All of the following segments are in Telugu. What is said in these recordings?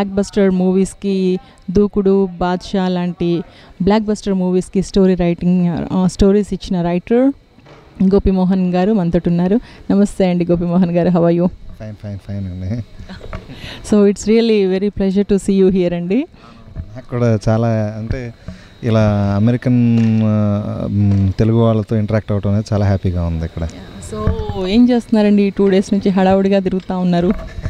బ్లాక్ బస్టర్ మూవీస్కి దూకుడు బాద్షా లాంటి బ్లాక్ బస్టర్ మూవీస్కి స్టోరీ రైటింగ్ స్టోరీస్ ఇచ్చిన రైటర్ గోపిమోహన్ గారు మనతో ఉన్నారు నమస్తే అండి Gopimohan garu how you fine fine fine అండి so it's really very pleasure to see you here అండి నాకు కూడా చాలా అంటే ఇలా అమెరికన్ ఆ, మ్, తెలుగు వాళ్ళతో ఇంటరాక్ట్ అవ్వడం అనేది చాలా హ్యాపీగా ఉంది ఇక్కడ సో ఏం చేస్తున్నారండి ఈ టూ డేస్ నుంచి హడావుడిగా తిరుగుతూ ఉన్నారు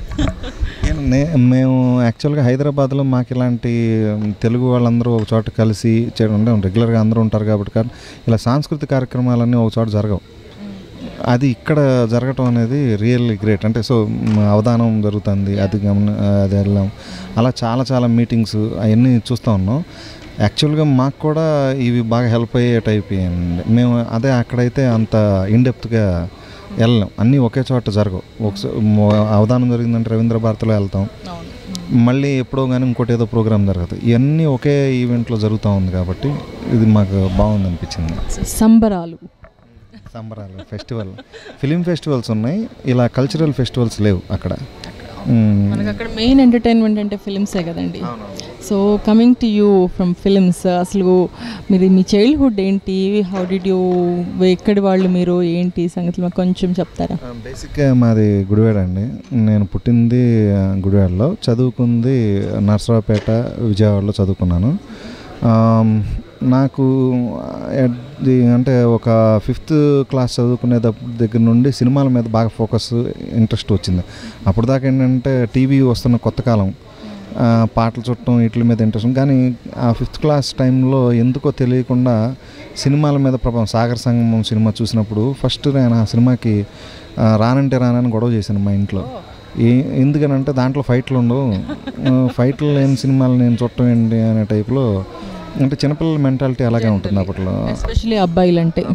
నేను నే- మేము యాక్చువల్గా హైదరాబాద్లో మాకు ఇలాంటి మ్, తెలుగు వాళ్ళందరూ ఒక చోట కలిసి చేయడం అంటే రెగ్యులర్గా అందరూ ఉంటారు కాబట్టి కానీ ఇలా సాంస్కృతిక కార్యక్రమాలన్నీ ఒక చోట జరగవు అది ఇక్కడ జరగటం అనేది రియల్లీ గ్రేట్ అంటే సో మ్, అవధానం జరుగుతుంది అది గమన అది వెళ్ళాం అలా చాలా చాలా మీటింగ్స్ అవన్నీ చూస్తూ ఉన్నాం యాక్చువల్గా మాకు కూడా ఇవి బాగా హెల్ప్ అయ్యే టైప్ అండి మేము అదే అక్కడైతే అంత ఇన్డెప్త్గా వెళ్ళాం అన్నీ ఒకే చోట జరగవు ఒకసారి అవధానం జరిగిందంటే రవీంద్ర భారతిలో వెళ్తాం మళ్ళీ ఎప్పుడో కానీ ఇంకోటి ఏదో ప్రోగ్రామ్ జరగదు ఇవన్నీ ఒకే ఈవెంట్లో జరుగుతూ ఉంది కాబట్టి ఇది మాకు బాగుంది అనిపించింది సంబరాలు సంబరాలు ఫెస్టివల్ ఫిలిం ఫెస్టివల్స్ ఉన్నాయి ఇలా కల్చరల్ ఫెస్టివల్స్ లేవు అక్కడ మ్మ్. మనకు అక్కడ మెయిన్ ఎంటర్టైన్మెంట్ అంటే ఫిలిమ్సే కదండి so coming to you from films అసలు మీరు మీ చైల్డ్హుడ్ ఏంటి హౌ డిడ్ యూ ఎక్కడి వాళ్ళు మీరు ఏంటి సంగతులు మాకు కొంచెం చెప్తారా బేసిక్గా మాది గుడివాడ అండి నేను పుట్టింది ఆ, గుడివాడలో చదువుకుంది నర్సరావుపేట విజయవాడలో చదువుకున్నాను ఆమ్, నాకు at the- అంటే ఒక ఫిఫ్త్ క్లాస్ చదువుకునే దప్- దగ్గర నుండి సినిమాల మీద బాగా ఫోకస్ ఇంట్రెస్ట్ వచ్చింది అప్పుడు దాకా ఏంటంటే టీవీ వస్తున్న కొత్త కాలం ఆ, పాటలు చుట్టం వీటి మీద ఇంట్రెస్ట్ ఉంది. కానీ ఆ ఫిఫ్త్ క్లాస్ టైంలో ఎందుకో తెలియకుండా సినిమాల మీద ప్రభావం సాగర్ సంగమం సినిమా చూసినప్పుడు ఫస్ట్ నేను ఆ సినిమాకి ఆ, రానంటే రానని గొడవ చేశాను మా ఇంట్లో ఏ ఎందుకనంటే దాంట్లో ఫైట్లు ఉండవు ఆ, ఫైట్లు లేని సినిమాలు నేను చూడటం ఏంటి అనే టైప్లో అంటే చిన్నపిల్లల మెంటాలిటీ అలాగే ఉంటుంది అప్పట్లో ఎస్పెషలీ అబ్బాయిలు అంటే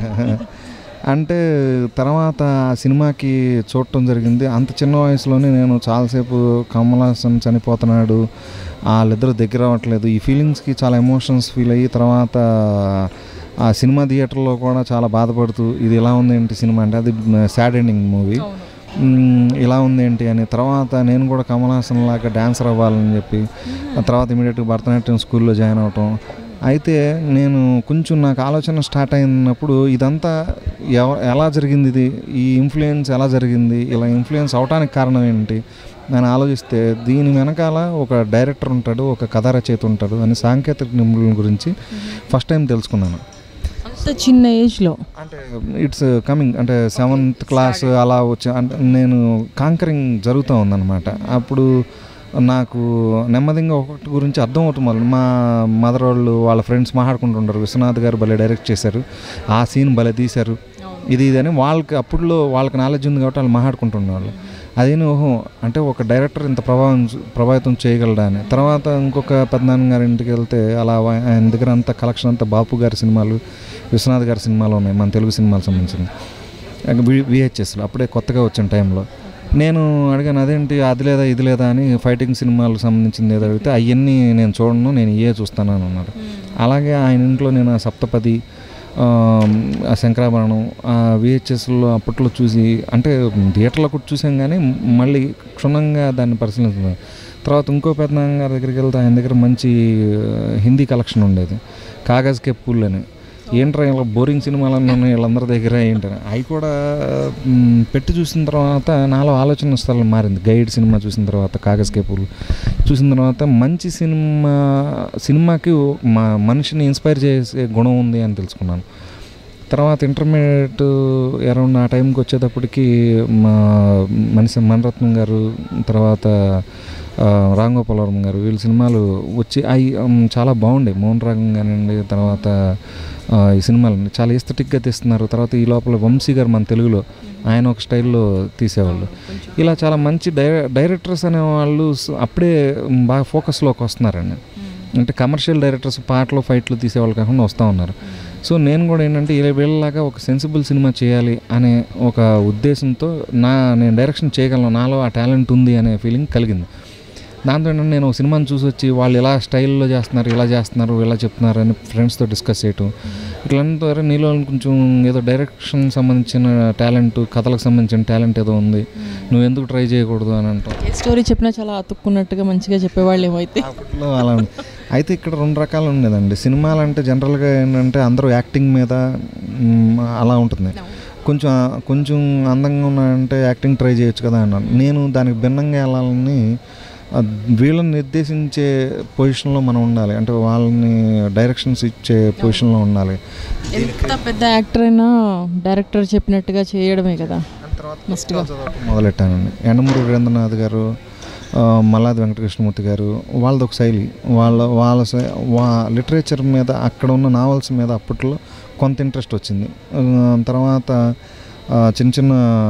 అంటే తర్వాత ఆ సినిమాకి చూడటం జరిగింది అంత చిన్న వయసులోనే నేను చాలాసేపు కమల్ హాసన్ చనిపోతున్నాడు వాళ్ళిద్దరు దగ్గర అవ్వట్లేదు ఈ ఫీలింగ్స్కి చాలా ఎమోషన్స్ ఫీల్ అయ్యి తర్వాత ఆ సినిమా థియేటర్లో కూడా చాలా బాధపడుతూ ఇది ఎలా ఉంది ఏంటి సినిమా అంటే అది సాడ్ ఎండింగ్ మూవీ మ్మ్, ఇలా ఉంది ఏంటి అని తర్వాత నేను కూడా కమల్ హాసన్ లాగా డ్యాన్సర్ అవ్వాలని చెప్పి ఆ తర్వాత ఇమీడియట్గా భరతనాట్యం స్కూల్లో జాయిన్ అవటం అయితే నేను కొంచెం నాకు ఆలోచన స్టార్ట్ అయినప్పుడు ఇదంతా ఎవ ఎలా జరిగింది ఇది ఈ ఇన్ఫ్లుయెన్స్ ఎలా జరిగింది ఇలా ఇన్ఫ్లుయెన్స్ అవడానికి కారణం ఏంటి నేను ఆలోచిస్తే దీని వెనకాల ఒక డైరెక్టర్ ఉంటాడు ఒక కథా రచయిత ఉంటాడు అని సాంకేతిక నిపుణుల గురించి ఫస్ట్ టైం తెలుసుకున్నాను అంత చిన్న ఏజ్లో అంటే ఇట్స్ కమింగ్ అంటే సెవెంత్ క్లాస్ అలా వచ్చి అంటే నేను కాంకరింగ్ జరుగుతూ ఉందన్నమాట అప్పుడు నాకు నెమ్మదిగా ఒకటి గురించి అర్థం అవుతుంది మళ్ళీ మా మదర్ వాళ్ళు వాళ్ళ ఫ్రెండ్స్ మాట్లాడుకుంటుంటారు విశ్వనాథ్ గారు భలే డైరెక్ట్ చేశారు ఆ సీన్ భలే తీశారు ఇది ఇది అని వాళ్ళకి అప్పుడులో వాళ్ళకి నాలెడ్జ్ ఉంది కాబట్టి వాళ్ళు మాట్లాడుకుంటున్నారు అది ఓహో అంటే ఒక డైరెక్టర్ ఇంత ప్రభావం చూ- ప్రభావితం చేయగలడా అని తర్వాత ఇంకొక పెద్దనాన్న గారి ఇంటికి వెళ్తే అలా వా- ఆయన దగ్గర అంతా కలెక్షన్ అంతా బాపు గారి సినిమాలు విశ్వనాథ్ గారి సినిమాలు ఉన్నాయి మన తెలుగు సినిమాలకు సంబంధించింది విహెచ్ఎస్లో అప్పుడే కొత్తగా వచ్చిన టైంలో నేను అడిగాను అదేంటి అది లేదా ఇది లేదా అని ఫైటింగ్ సినిమాలకు సంబంధించింది ఏదో అడిగితే అవన్నీ నేను చూడను నేను ఇయే చూస్తాను అని అన్నాడు అలాగే ఆయన ఇంట్లో నేను ఆ సప్తపది ఆ, ఆ శంకరాభరణం ఆ విహెచ్ఎస్లో అప్పట్లో చూసి అంటే థియేటర్లో కూడా చూసాం కానీ మళ్ళీ క్షుణ్ణంగా దాన్ని పరిశీలించాను తర్వాత ఇంకో పెద్దనాన్న గారి దగ్గరికి వెళ్తే ఆయన దగ్గర మంచి ఆ, హిందీ కలెక్షన్ ఉండేది కాగజ్ కే పూల్ అని ఏంట్రా ఇలా బోరింగ్ సినిమాలన్నీ ఉన్నాయి వీళ్ళందరి దగ్గర ఏంటని అవి కూడా మ్, పెట్టి చూసిన తర్వాత నాలో ఆలోచన స్థలం మారింది గైడ్ సినిమా చూసిన తర్వాత కాగజ్ కే పూలు చూసిన తర్వాత మంచి సినిమా సినిమాకి మా మనిషిని ఇన్స్పైర్ చేసే గుణం ఉంది అని తెలుసుకున్నాను తర్వాత ఇంటర్మీడియట్ అరౌండ్ ఆ టైంకి వచ్చేటప్పటికి మా మనిషి మణరత్నం గారు తర్వాత ఆ, రామ్ గోపాల్ వర్మ గారు వీళ్ళ సినిమాలు వచ్చి అవి చాలా బాగుండే మోహన్ రాగం కానివ్వండి తర్వాత ఆ, ఈ సినిమాలు చాలా ఎస్థెటిక్గా తీస్తున్నారు తర్వాత ఈ లోపల వంశీ గారు మన తెలుగులో ఆయన ఒక స్టైల్లో తీసేవాళ్ళు ఇలా చాలా మంచి డై డైరెక్టర్స్ అనేవాళ్ళు స- అప్పుడే మ్, బాగా ఫోకస్లోకి వస్తున్నారండి అంటే కమర్షియల్ డైరెక్టర్స్ పాటలు ఫైట్లు తీసేవాళ్ళు కాకుండా వస్తూ ఉన్నారు సో నేను కూడా ఏంటంటే ఇలా వీళ్ళలాగా ఒక సెన్సిబుల్ సినిమా చేయాలి అనే ఒక ఉద్దేశంతో నా నేను డైరెక్షన్ చేయగలను నాలో ఆ టాలెంట్ ఉంది అనే ఫీలింగ్ కలిగింది దాంతో ఏంటంటే నేను ఒక సినిమాని చూసి వచ్చి వాళ్ళు ఇలా స్టైల్లో చేస్తున్నారు ఇలా చేస్తున్నారు ఇలా చెప్తున్నారు అని ఫ్రెండ్స్తో డిస్కస్ చేయటం ఇట్లంతా "అరే, నీలో కొంచెం ఏదో డైరెక్షన్ సంబంధించిన టాలెంట్ కథలకు సంబంధించిన టాలెంట్ ఏదో ఉంది నువ్వు ఎందుకు ట్రై చేయకూడదు అని అంటాం ఏ స్టోరీ చెప్పినా చాలా అతుక్కున్నట్టుగా మంచిగా చెప్పేవాళ్ళు ఏమైతే అప్పట్లో అలా ఉంది. అయితే ఇక్కడ రెండు రకాలు ఉండేదండి సినిమాలు అంటే జనరల్గా ఏంటంటే అందరూ యాక్టింగ్ మీద మ్, అలా ఉంటుంది కొంచెం కొంచెం అందంగా ఉన్నాయంటే యాక్టింగ్ ట్రై చేయొచ్చు కదా అన్నాను నేను దానికి భిన్నంగా వెళ్ళాలని ఆ, వీళ్ళని నిర్దేశించే పొజిషన్లో మనం ఉండాలి అంటే వాళ్ళని డైరెక్షన్స్ ఇచ్చే పొజిషన్లో ఉండాలి ఎంత పెద్ద యాక్టర్ అయినా డైరెక్టర్ చెప్పినట్టుగా చేయడమే కదా మస్ట్గా మొదలెట్టానండి ఎండమూరి వీరేంద్రనాథ్ గారు ఆ, మల్లాది వెంకటకృష్ణమూర్తి గారు వాళ్ళది ఒక శైలి వాళ్ళ వాళ్ళ శై- వా లిటరేచర్ మీద అక్కడ ఉన్న నావల్స్ మీద అప్పట్లో కొంత ఇంట్రెస్ట్ వచ్చింది ఆ, తర్వాత ఆ, చిన్న చిన్న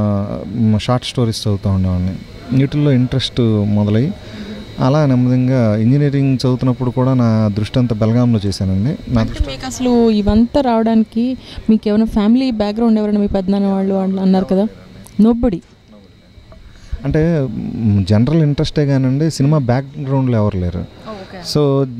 షార్ట్ స్టోరీస్ చదువుతూ ఉండేవాడిని వీటిల్లో ఇంట్రెస్ట్ మొదలై అలా నెమ్మదిగా ఇంజనీరింగ్ చదువుతున్నప్పుడు కూడా నా దృష్టి అంతా బెల్గాంలో చేశానండి నా అంటే మీకు అసలు ఇవంతా రావడానికి మీకు ఏమైనా ఫ్యామిలీ బ్యాక్గ్రౌండ్ ఎవరైనా మీ పెద్దనాన్న వాళ్ళు వాళ్ళు అన్నారు కదా నోబడి అంటే జనరల్ ఇంట్రెస్టే కానండి సినిమా బ్యాక్గ్రౌండ్లో ఎవరు లేరు సో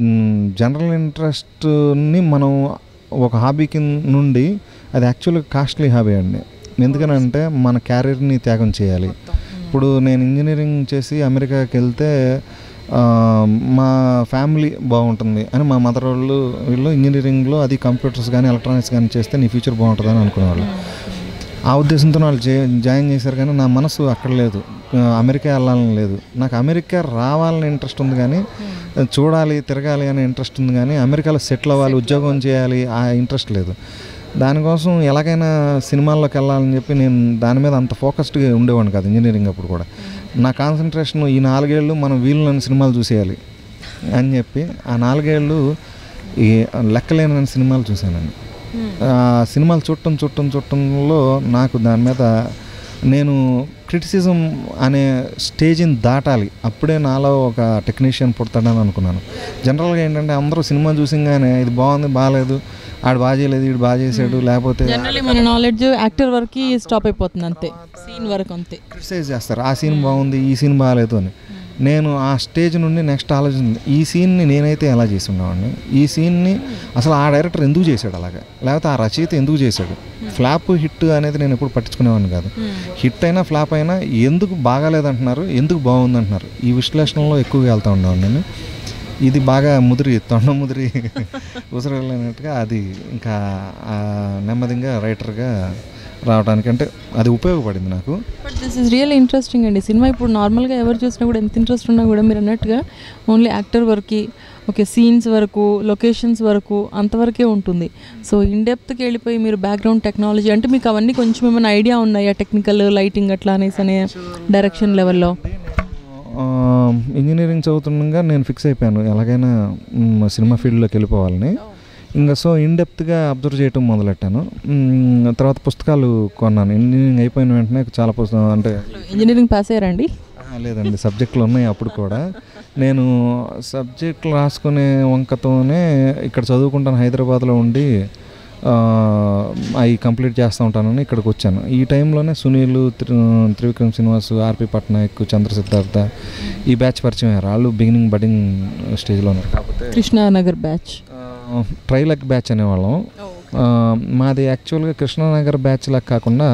జనరల్ ఇంట్రెస్ట్ని మనం ఒక హాబీ కింద నుండి అది యాక్చువల్గా కాస్ట్లీ హాబీ అండి ఎందుకనంటే మన క్యారియర్ని త్యాగం చేయాలి ఇప్పుడు నేను ఇంజనీరింగ్ చేసి అమెరికాకి వెళ్తే ఆ, మా ఫ్యామిలీ బాగుంటుంది అని మా మదర్ వాళ్ళు వీళ్ళు ఇంజనీరింగ్లో అది కంప్యూటర్స్ కానీ ఎలక్ట్రానిక్స్ కానీ చేస్తే నీ ఫ్యూచర్ బాగుంటుందని అనుకునేవాళ్ళు ఆ ఉద్దేశంతో వాళ్ళు జే జాయిన్ చేశారు కానీ నా మనసు అక్కడ లేదు ఆ, అమెరికా వెళ్ళాలని లేదు నాకు అమెరికా రావాలని ఇంట్రెస్ట్ ఉంది కానీ చూడాలి తిరగాలి అనే ఇంట్రెస్ట్ ఉంది కానీ అమెరికాలో సెటిల్ అవ్వాలి ఉద్యోగం చేయాలి ఆ ఇంట్రెస్ట్ లేదు దానికోసం ఎలాగైనా సినిమాల్లోకి వెళ్ళాలని చెప్పి నేను దాని మీద అంత ఫోకస్డ్గా ఉండేవాడిని కాదు ఇంజనీరింగ్ అప్పుడు కూడా నా కాన్సన్ట్రేషన్ ఈ నాలుగేళ్ళు మనం వీళ్ళని సినిమాలు చూసేయాలి అని చెప్పి ఆ నాలుగేళ్ళు ఈ లెక్కలేని సినిమాలు చూశానండి ఆ సినిమాలు చూడటం చూడటం చూడటంలో నాకు దాని మీద నేను క్రిటిసిజం అనే స్టేజ్ని దాటాలి అప్పుడే నాలో ఒక టెక్నీషియన్ పుడతాడని అనుకున్నాను జనరల్గా ఏంటంటే అందరూ సినిమా చూసింగానే ఇది బాగుంది బాగాలేదు ఆడు బాగా చేయలేదు వీడు బాగా చేశాడు లేకపోతే జనరల్లీ మన నాలెడ్జ్ యాక్టర్ వరకు స్టాప్ అయిపోతుంది అంతే సీన్ వరకు అంతే క్రిటిసైజ్ చేస్తారు ఆ సీన్ బాగుంది ఈ సీన్ బాగాలేదు అని నేను ఆ స్టేజ్ నుండి నెక్స్ట్ ఆలోచన ఈ సీన్ని నేనైతే ఎలా చేసి ఉండేవాడిని ఈ సీన్ని అసలు ఆ డైరెక్టర్ ఎందుకు చేశాడు అలాగా లేకపోతే ఆ రచయిత ఎందుకు చేశాడు ఫ్లాప్ హిట్ అనేది నేను ఎప్పుడు పట్టించుకునేవాడిని కాదు హిట్ అయినా ఫ్లాప్ అయినా ఎందుకు బాగాలేదంటున్నారు ఎందుకు బాగుంది అంటున్నారు ఈ విశ్లేషణలో ఎక్కువగా వెళ్తూ ఉండేవాడిని నేను ఇది బాగా ముదిరి తొండ ముదిరి ఉసరలేనట్టుగా అది ఇంకా ఆ నెమ్మదిగా రైటర్గా రావడానికి అంటే అది ఉపయోగపడింది నాకు but this is real interesting అండి సినిమా ఇప్పుడు నార్మల్గా ఎవరు చూసినా కూడా ఎంత ఇంట్రెస్ట్ ఉన్నా కూడా మీరు అన్నట్టుగా ఓన్లీ యాక్టర్ వరకు ఓకే సీన్స్ వరకు లొకేషన్స్ వరకు అంతవరకే ఉంటుంది సో ఇన్ డెప్త్కి వెళ్ళిపోయి మీరు బ్యాక్గ్రౌండ్ టెక్నాలజీ అంటే మీకు అవన్నీ కొంచెం ఏమైనా ఐడియా ఉన్నాయా టెక్నికల్ లైటింగ్ అట్లా అనేసి అనే డైరెక్షన్ లెవెల్లో ఆ, ఇంజనీరింగ్ చదువుతుండగా నేను ఫిక్స్ అయిపోయాను ఎలాగైనా మ్, సినిమా ఫీల్డ్లోకి వెళ్ళిపోవాలని ఇంకా సో ఇన్డెప్త్గా అబ్జర్వ్ చేయటం మొదలెట్టాను మ్, తర్వాత పుస్తకాలు కొన్నాను ఇంజనీరింగ్ అయిపోయిన వెంటనే చాలా పుస్తకం అంటే ఇంజనీరింగ్ పాస్ అయ్యారండి ఆ, లేదండి సబ్జెక్టులు ఉన్నాయి అప్పుడు కూడా నేను సబ్జెక్టులు రాసుకునే వంకతోనే ఇక్కడ చదువుకుంటాను హైదరాబాద్లో ఉండి ఆ, అవి కంప్లీట్ చేస్తూ ఉంటానని ఇక్కడికి వచ్చాను ఈ టైంలోనే సునీల్ త్రి త్రివిక్రమ్ శ్రీనివాస్ ఆర్పి పట్నాయక్ చంద్ర సిద్ధార్థ ఈ బ్యాచ్ పరిచయం అయ్యారు వాళ్ళు బిగినింగ్ బడ్డింగ్ స్టేజ్లో ఉన్నారు కాకపోతే కృష్ణానగర్ బ్యాచ్ ట్రైలక్ బ్యాచ్ అనేవాళ్ళం ఆ, మాది యాక్చువల్గా కృష్ణానగర్ బ్యాచ్ లాగా కాకుండా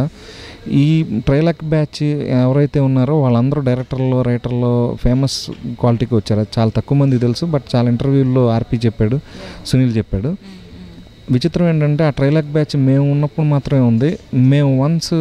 ఈ ట్రైలక్ బ్యాచ్ ఎవరైతే ఉన్నారో వాళ్ళందరూ డైరెక్టర్లో రైటర్లో ఫేమస్ క్వాలిటీకి వచ్చారు అది చాలా తక్కువ మంది తెలుసు బట్ చాలా ఇంటర్వ్యూల్లో ఆర్పి చెప్పాడు సునీల్ చెప్పాడు విచిత్రం ఏంటంటే ఆ ట్రైలక్ బ్యాచ్ మేము ఉన్నప్పుడు మాత్రమే ఉంది మేము వన్స్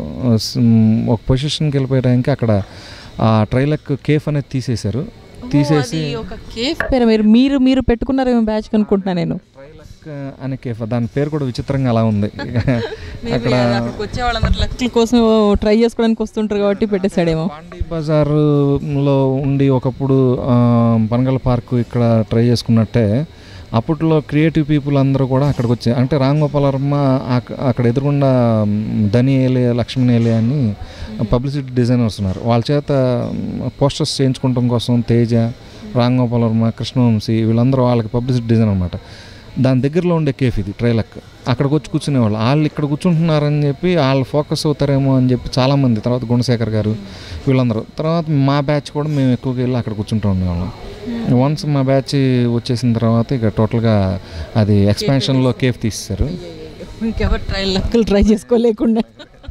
ఒక పొజిషన్కి వెళ్ళిపోయే టైంకి అక్కడ ఆ ట్రైలక్ కేఫ్ అనేది తీసేశారు తీసేసి ఒక కేఫ్ పేరు మీరు మీరు మీరు పెట్టుకున్నారేమో బ్యాచ్ అనుకుంటున్నా నేను ట్రైలక్ అనే కేఫ్ దాని పేరు కూడా విచిత్రంగా అలా ఉంది అక్కడ అక్కడికి వచ్చే వాళ్ళందరూ లక్షల కోసం ట్రై చేసుకోవడానికి వస్తుంటారు కాబట్టి పెట్టేశాడేమో పాండీ బజార్లో ఉండి ఒకప్పుడు ఆ, పనగల పార్క్ ఇక్కడ ట్రై చేసుకున్నట్టే అప్పట్లో క్రియేటివ్ పీపుల్ అందరూ కూడా అక్కడికి వచ్చారు అంటే రామ్ గోపాల్ వర్మ అక్- అక్కడ ఎదురుగుండా మ్, ధని ఏలే లక్ష్మణ్ ఏలే అని పబ్లిసిటీ డిజైనర్స్ ఉన్నారు వాళ్ళ చేత పోస్టర్స్ చేయించుకోవడం కోసం తేజ రామ్ గోపాల్ వర్మ కృష్ణవంశీ వీళ్ళందరూ వాళ్ళకి పబ్లిసిటీ డిజైన్ అనమాట దాని దగ్గరలో ఉండే కేఫ్ ఇది ట్రైలక్ అక్కడికి వచ్చి కూర్చునేవాళ్ళు వాళ్ళు ఇక్కడ కూర్చుంటున్నారని చెప్పి వాళ్ళు ఫోకస్ అవుతారేమో అని చెప్పి చాలామంది తర్వాత గుణశేఖర్ గారు వీళ్ళందరూ తర్వాత మా బ్యాచ్ కూడా మేము ఎక్కువగా వెళ్ళి అక్కడ కూర్చుంటూ ఉండేవాళ్ళం వన్స్ మా బ్యాచ్ వచ్చేసిన తర్వాత ఇక టోటల్గా అది ఎక్స్పాన్షన్లో కేఫ్ తీసేశారు ఇంకెవరు ట్రై లక్కలు ట్రై చేసుకోలేకుండా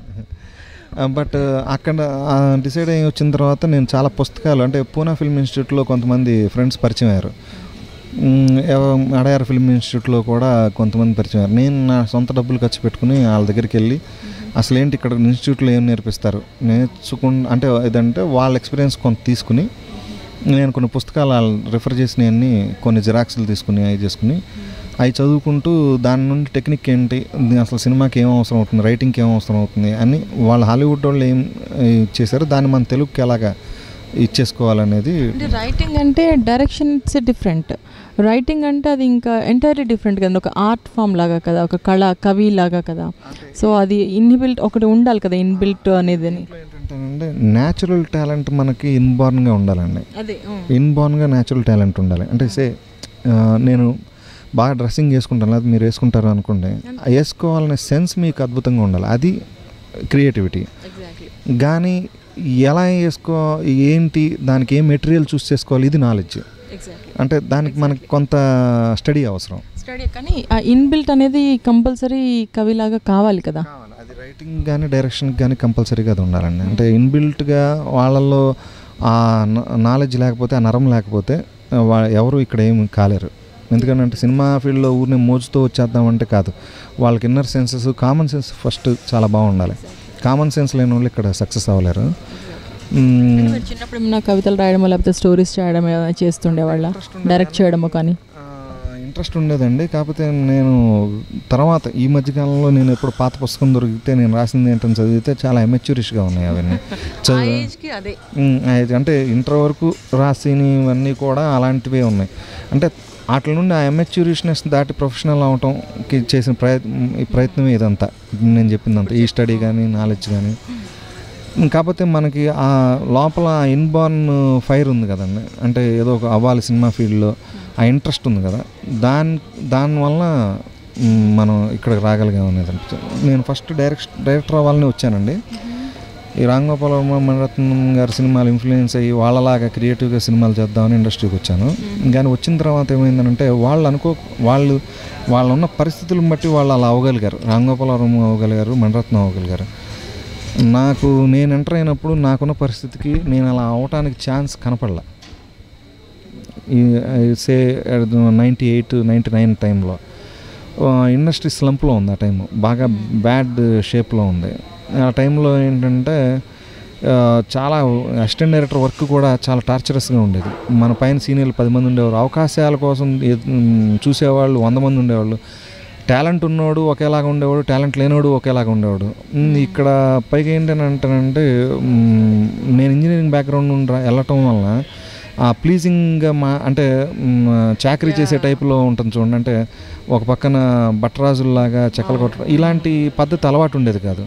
బట్ అక్కడ డిసైడ్ అయ్యి వచ్చిన తర్వాత నేను చాలా పుస్తకాలు అంటే పూనా ఫిల్మ్ ఇన్స్టిట్యూట్లో కొంతమంది ఫ్రెండ్స్ పరిచయం అయ్యారు మ్, ఎవ- అడయార్ ఫిల్మ్ ఇన్స్టిట్యూట్లో కూడా కొంతమంది పరిచయం అయ్యారు నేను నా సొంత డబ్బులు ఖర్చు పెట్టుకుని వాళ్ళ దగ్గరికి వెళ్ళి అసలు ఏంటి ఇక్కడ ఇన్స్టిట్యూట్లో ఏం నేర్పిస్తారు నేర్చుకు అంటే ఏదంటే వాళ్ళ ఎక్స్పీరియన్స్ కొంత తీసుకుని నేను కొన్ని పుస్తకాలు వాళ్ళు రిఫర్ చేసినవన్నీ కొన్ని జిరాక్స్లు తీసుకుని అవి చేసుకుని అవి చదువుకుంటూ దాని నుండి టెక్నిక్ ఏంటి ఇది అసలు సినిమాకి ఏం అవసరం అవుతుంది రైటింగ్కి ఏం అవసరం అవుతుంది అని వాళ్ళు హాలీవుడ్ వాళ్ళు ఏం చేశారు దాన్ని మన తెలుగుకి ఎలాగా ఇచ్చేసుకోవాలనేది అంటే రైటింగ్ అంటే డైరెక్షన్ ఇట్స్ డిఫరెంట్ రైటింగ్ అంటే అది ఇంకా ఎంటైర్లీ డిఫరెంట్ కదా ఒక ఆర్ట్ ఫామ్ లాగా కదా ఒక కళ కవి లాగా కదా సో అది ఇన్బిల్ట్ ఒకటి ఉండాలి కదా ఇన్బిల్ట్ అనేది అని ఏంటంటే న్యాచురల్ టాలెంట్ మనకి ఇన్బార్న్గా ఉండాలండి అదే ఇన్బార్న్గా న్యాచురల్ టాలెంట్ ఉండాలి అంటే సే ఆ, నేను బాగా డ్రెస్సింగ్ వేసుకుంటాను లేదా మీరు వేసుకుంటారు అనుకోండి వేసుకోవాలనే సెన్స్ మీకు అద్భుతంగా ఉండాలి అది క్రియేటివిటీ ఎగ్జాక్ట్లీ కానీ ఎలా వేసుకో ఏంటి దానికి ఏ మెటీరియల్ చూస్ చేసుకోవాలి ఇది నాలెడ్జ్ ఎగ్జాక్ట్లీ అంటే దానికి మనకి కొంత స్టడీ అవసరం స్టడీ కానీ ఆ ఇన్బిల్ట్ అనేది కంపల్సరీ కవిలాగా కావాలి కదా అది రైటింగ్ కానీ డైరెక్షన్ కానీ కంపల్సరీగా అది ఉండాలండి అంటే ఇన్బిల్ట్గా వాళ్ళల్లో ఆ నాలెడ్జ్ లేకపోతే ఆ నరం లేకపోతే వా ఎవరు ఇక్కడ ఏమి కాలేరు ఎందుకంటే సినిమా ఫీల్డ్లో ఊరిని మోజుతో వచ్చేద్దామంటే కాదు వాళ్ళకి inner senses common sense first చాలా బాగుండాలి కామన్ సెన్స్ లేని వాళ్ళు ఇక్కడ సక్సెస్ అవ్వలేరు మ్మ్. మీరు చిన్నప్పుడు ఏమన్నా కవితలు రాయడమో లేకపోతే స్టోరీస్ చేయడం ఏమైనా చేస్తుండేవాళ్ళ డైరెక్ట్ చేయడమో కానీ ఇంట్రెస్ట్ ఉండేదండి కాకపోతే నేను తర్వాత ఈ మధ్యకాలంలో నేను ఎప్పుడు పాత పుస్తకం దొరికితే నేను రాసింది ఏంటని చదివితే చాలా ఎమెచ్యూరిష్గా ఉన్నాయి అవన్నీ చదివి అదే ఉమ్, అది అంటే ఇంటర్ వరకు రాసినవన్నీ కూడా అలాంటివే ఉన్నాయి అంటే వాటి నుండి ఆ ఎమెచ్యూరిష్నెస్ దాటి ప్రొఫెషనల్ అవటంకి చేసిన ప్రయత్నం ఈ ప్రయత్నమే ఇదంతా నేను చెప్పిందంతా ఈ స్టడీ కానీ నాలెడ్జ్ కానీ కాకపోతే మనకి ఆ లోపల ఇన్బార్న్ ఫైర్ ఉంది కదండి అంటే ఏదో ఒక అవ్వాలి సినిమా ఫీల్డ్లో ఆ ఇంట్రెస్ట్ ఉంది కదా దాని దానివల్ల మ్, మనం ఇక్కడికి రాగలిగాం అనేది అనిపించింది నేను ఫస్ట్ డైరెక్ట్ డైరెక్టర్ అవ్వాలని వచ్చానండి ఈ రాంగోపాల్ వర్మ మణిరత్నం గారి సినిమాలు ఇన్ఫ్లుయెన్స్ అయ్యి వాళ్ళలాగా క్రియేటివ్గా సినిమాలు చేద్దామని ఇండస్ట్రీకి వచ్చాను కానీ వచ్చిన తర్వాత ఏమైందంటే వాళ్ళు అనుకో వాళ్ళు వాళ్ళు ఉన్న పరిస్థితులను బట్టి వాళ్ళు అలా అవ్వగలిగారు రాంగోపాల్ వర్మ అవ్వగలిగారు మణిరత్నం అవ్వగలిగారు నాకు నేను ఎంటర్ అయినప్పుడు నాకున్న పరిస్థితికి నేను అలా అవటానికి ఛాన్స్ కనపడలా ఈ say ninety eight ninety nine టైంలో ఇండస్ట్రీ స్లంప్లో ఉంది ఆ టైం బాగా బ్యాడ్ షేప్లో ఉంది ఆ టైంలో ఏంటంటే ఆ, చాలా అసిస్టెంట్ డైరెక్టర్ వర్క్ కూడా చాలా టార్చరస్గా ఉండేది మన పైన సీనియర్లు పది మంది ఉండేవారు అవకాశాల కోసం ఎ- మ్, చూసేవాళ్ళు వంద మంది ఉండేవాళ్ళు టాలెంట్ ఉన్నవాడు ఒకేలాగా ఉండేవాడు టాలెంట్ లేనివాడు ఒకేలాగా ఉండేవాడు మ్, ఇక్కడ పైగా ఏంటంటే మ్, నేను ఇంజనీరింగ్ బ్యాక్గ్రౌండ్ నుండి రా- వెళ్ళటం వల్ల ఆ ప్లీజింగ్గా మా అంటే మ్, చాకరీ చేసే టైప్లో ఉంటుంది చూడండి అంటే ఒక పక్కన బట్టరాజుల్లాగా చెక్కలు కొట్టడం ఇలాంటి పద్ధతి అలవాటు ఉండేది కాదు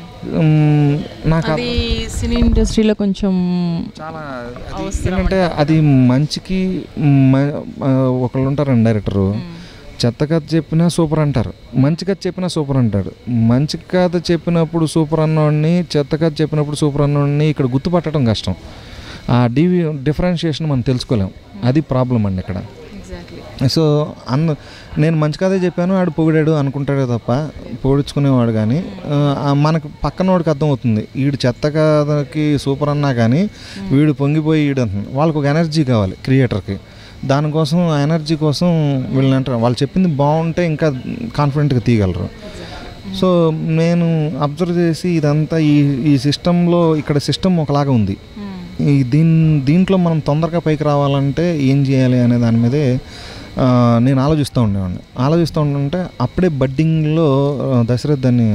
మ్, నాకు అది సినీ ఇండస్ట్రీలో కొంచెం చాలా అది ఏంటంటే అది మంచికి మ- ఆ, ఒకళ్ళు ఉంటారండి డైరెక్టరు చెత్త కథ చెప్పినా సూపర్ అంటారు మంచి కథ చెప్పినా సూపర్ అంటాడు మంచి కథ చెప్పినప్పుడు సూపర్ అన్నవాడిని చెత్త కథ చెప్పినప్పుడు సూపర్ అన్నవాడిని ఇక్కడ గుర్తుపట్టడం కష్టం ఆ డివి డిఫరెన్షియేషన్ మనం తెలుసుకోలేం అది ప్రాబ్లం అండి ఇక్కడ ఎగ్జాక్ట్లీ సో అన్న నేను మంచి కథే చెప్పాను ఆడు పొగిడాడు అనుకుంటాడే తప్ప పొగిడించుకునేవాడు కానీ ఆ, మనకు పక్కన వాడికి అర్థమవుతుంది వీడు చెత్త కథకి సూపర్ అన్నా కానీ వీడు పొంగిపోయి వీడు అంటుంది వాళ్ళకి ఒక ఎనర్జీ కావాలి క్రియేటర్కి దానికోసం ఆ ఎనర్జీ కోసం వీళ్ళని అంటారు వాళ్ళు చెప్పింది బాగుంటే ఇంకా కాన్ఫిడెంట్గా తీయగలరు సో నేను అబ్జర్వ్ చేసి ఇదంతా ఈ ఈ సిస్టంలో ఇక్కడ సిస్టమ్ ఒకలాగా ఉంది ఈ దీన్ దీంట్లో మనం తొందరగా పైకి రావాలంటే ఏం చేయాలి అనే దాని మీదే ఆ, నేను ఆలోచిస్తూ ఉండేవాడిని ఆలోచిస్తూ ఉంటుంటే అప్పుడే బడ్డింగ్లో ఆ, దశరథ్ అని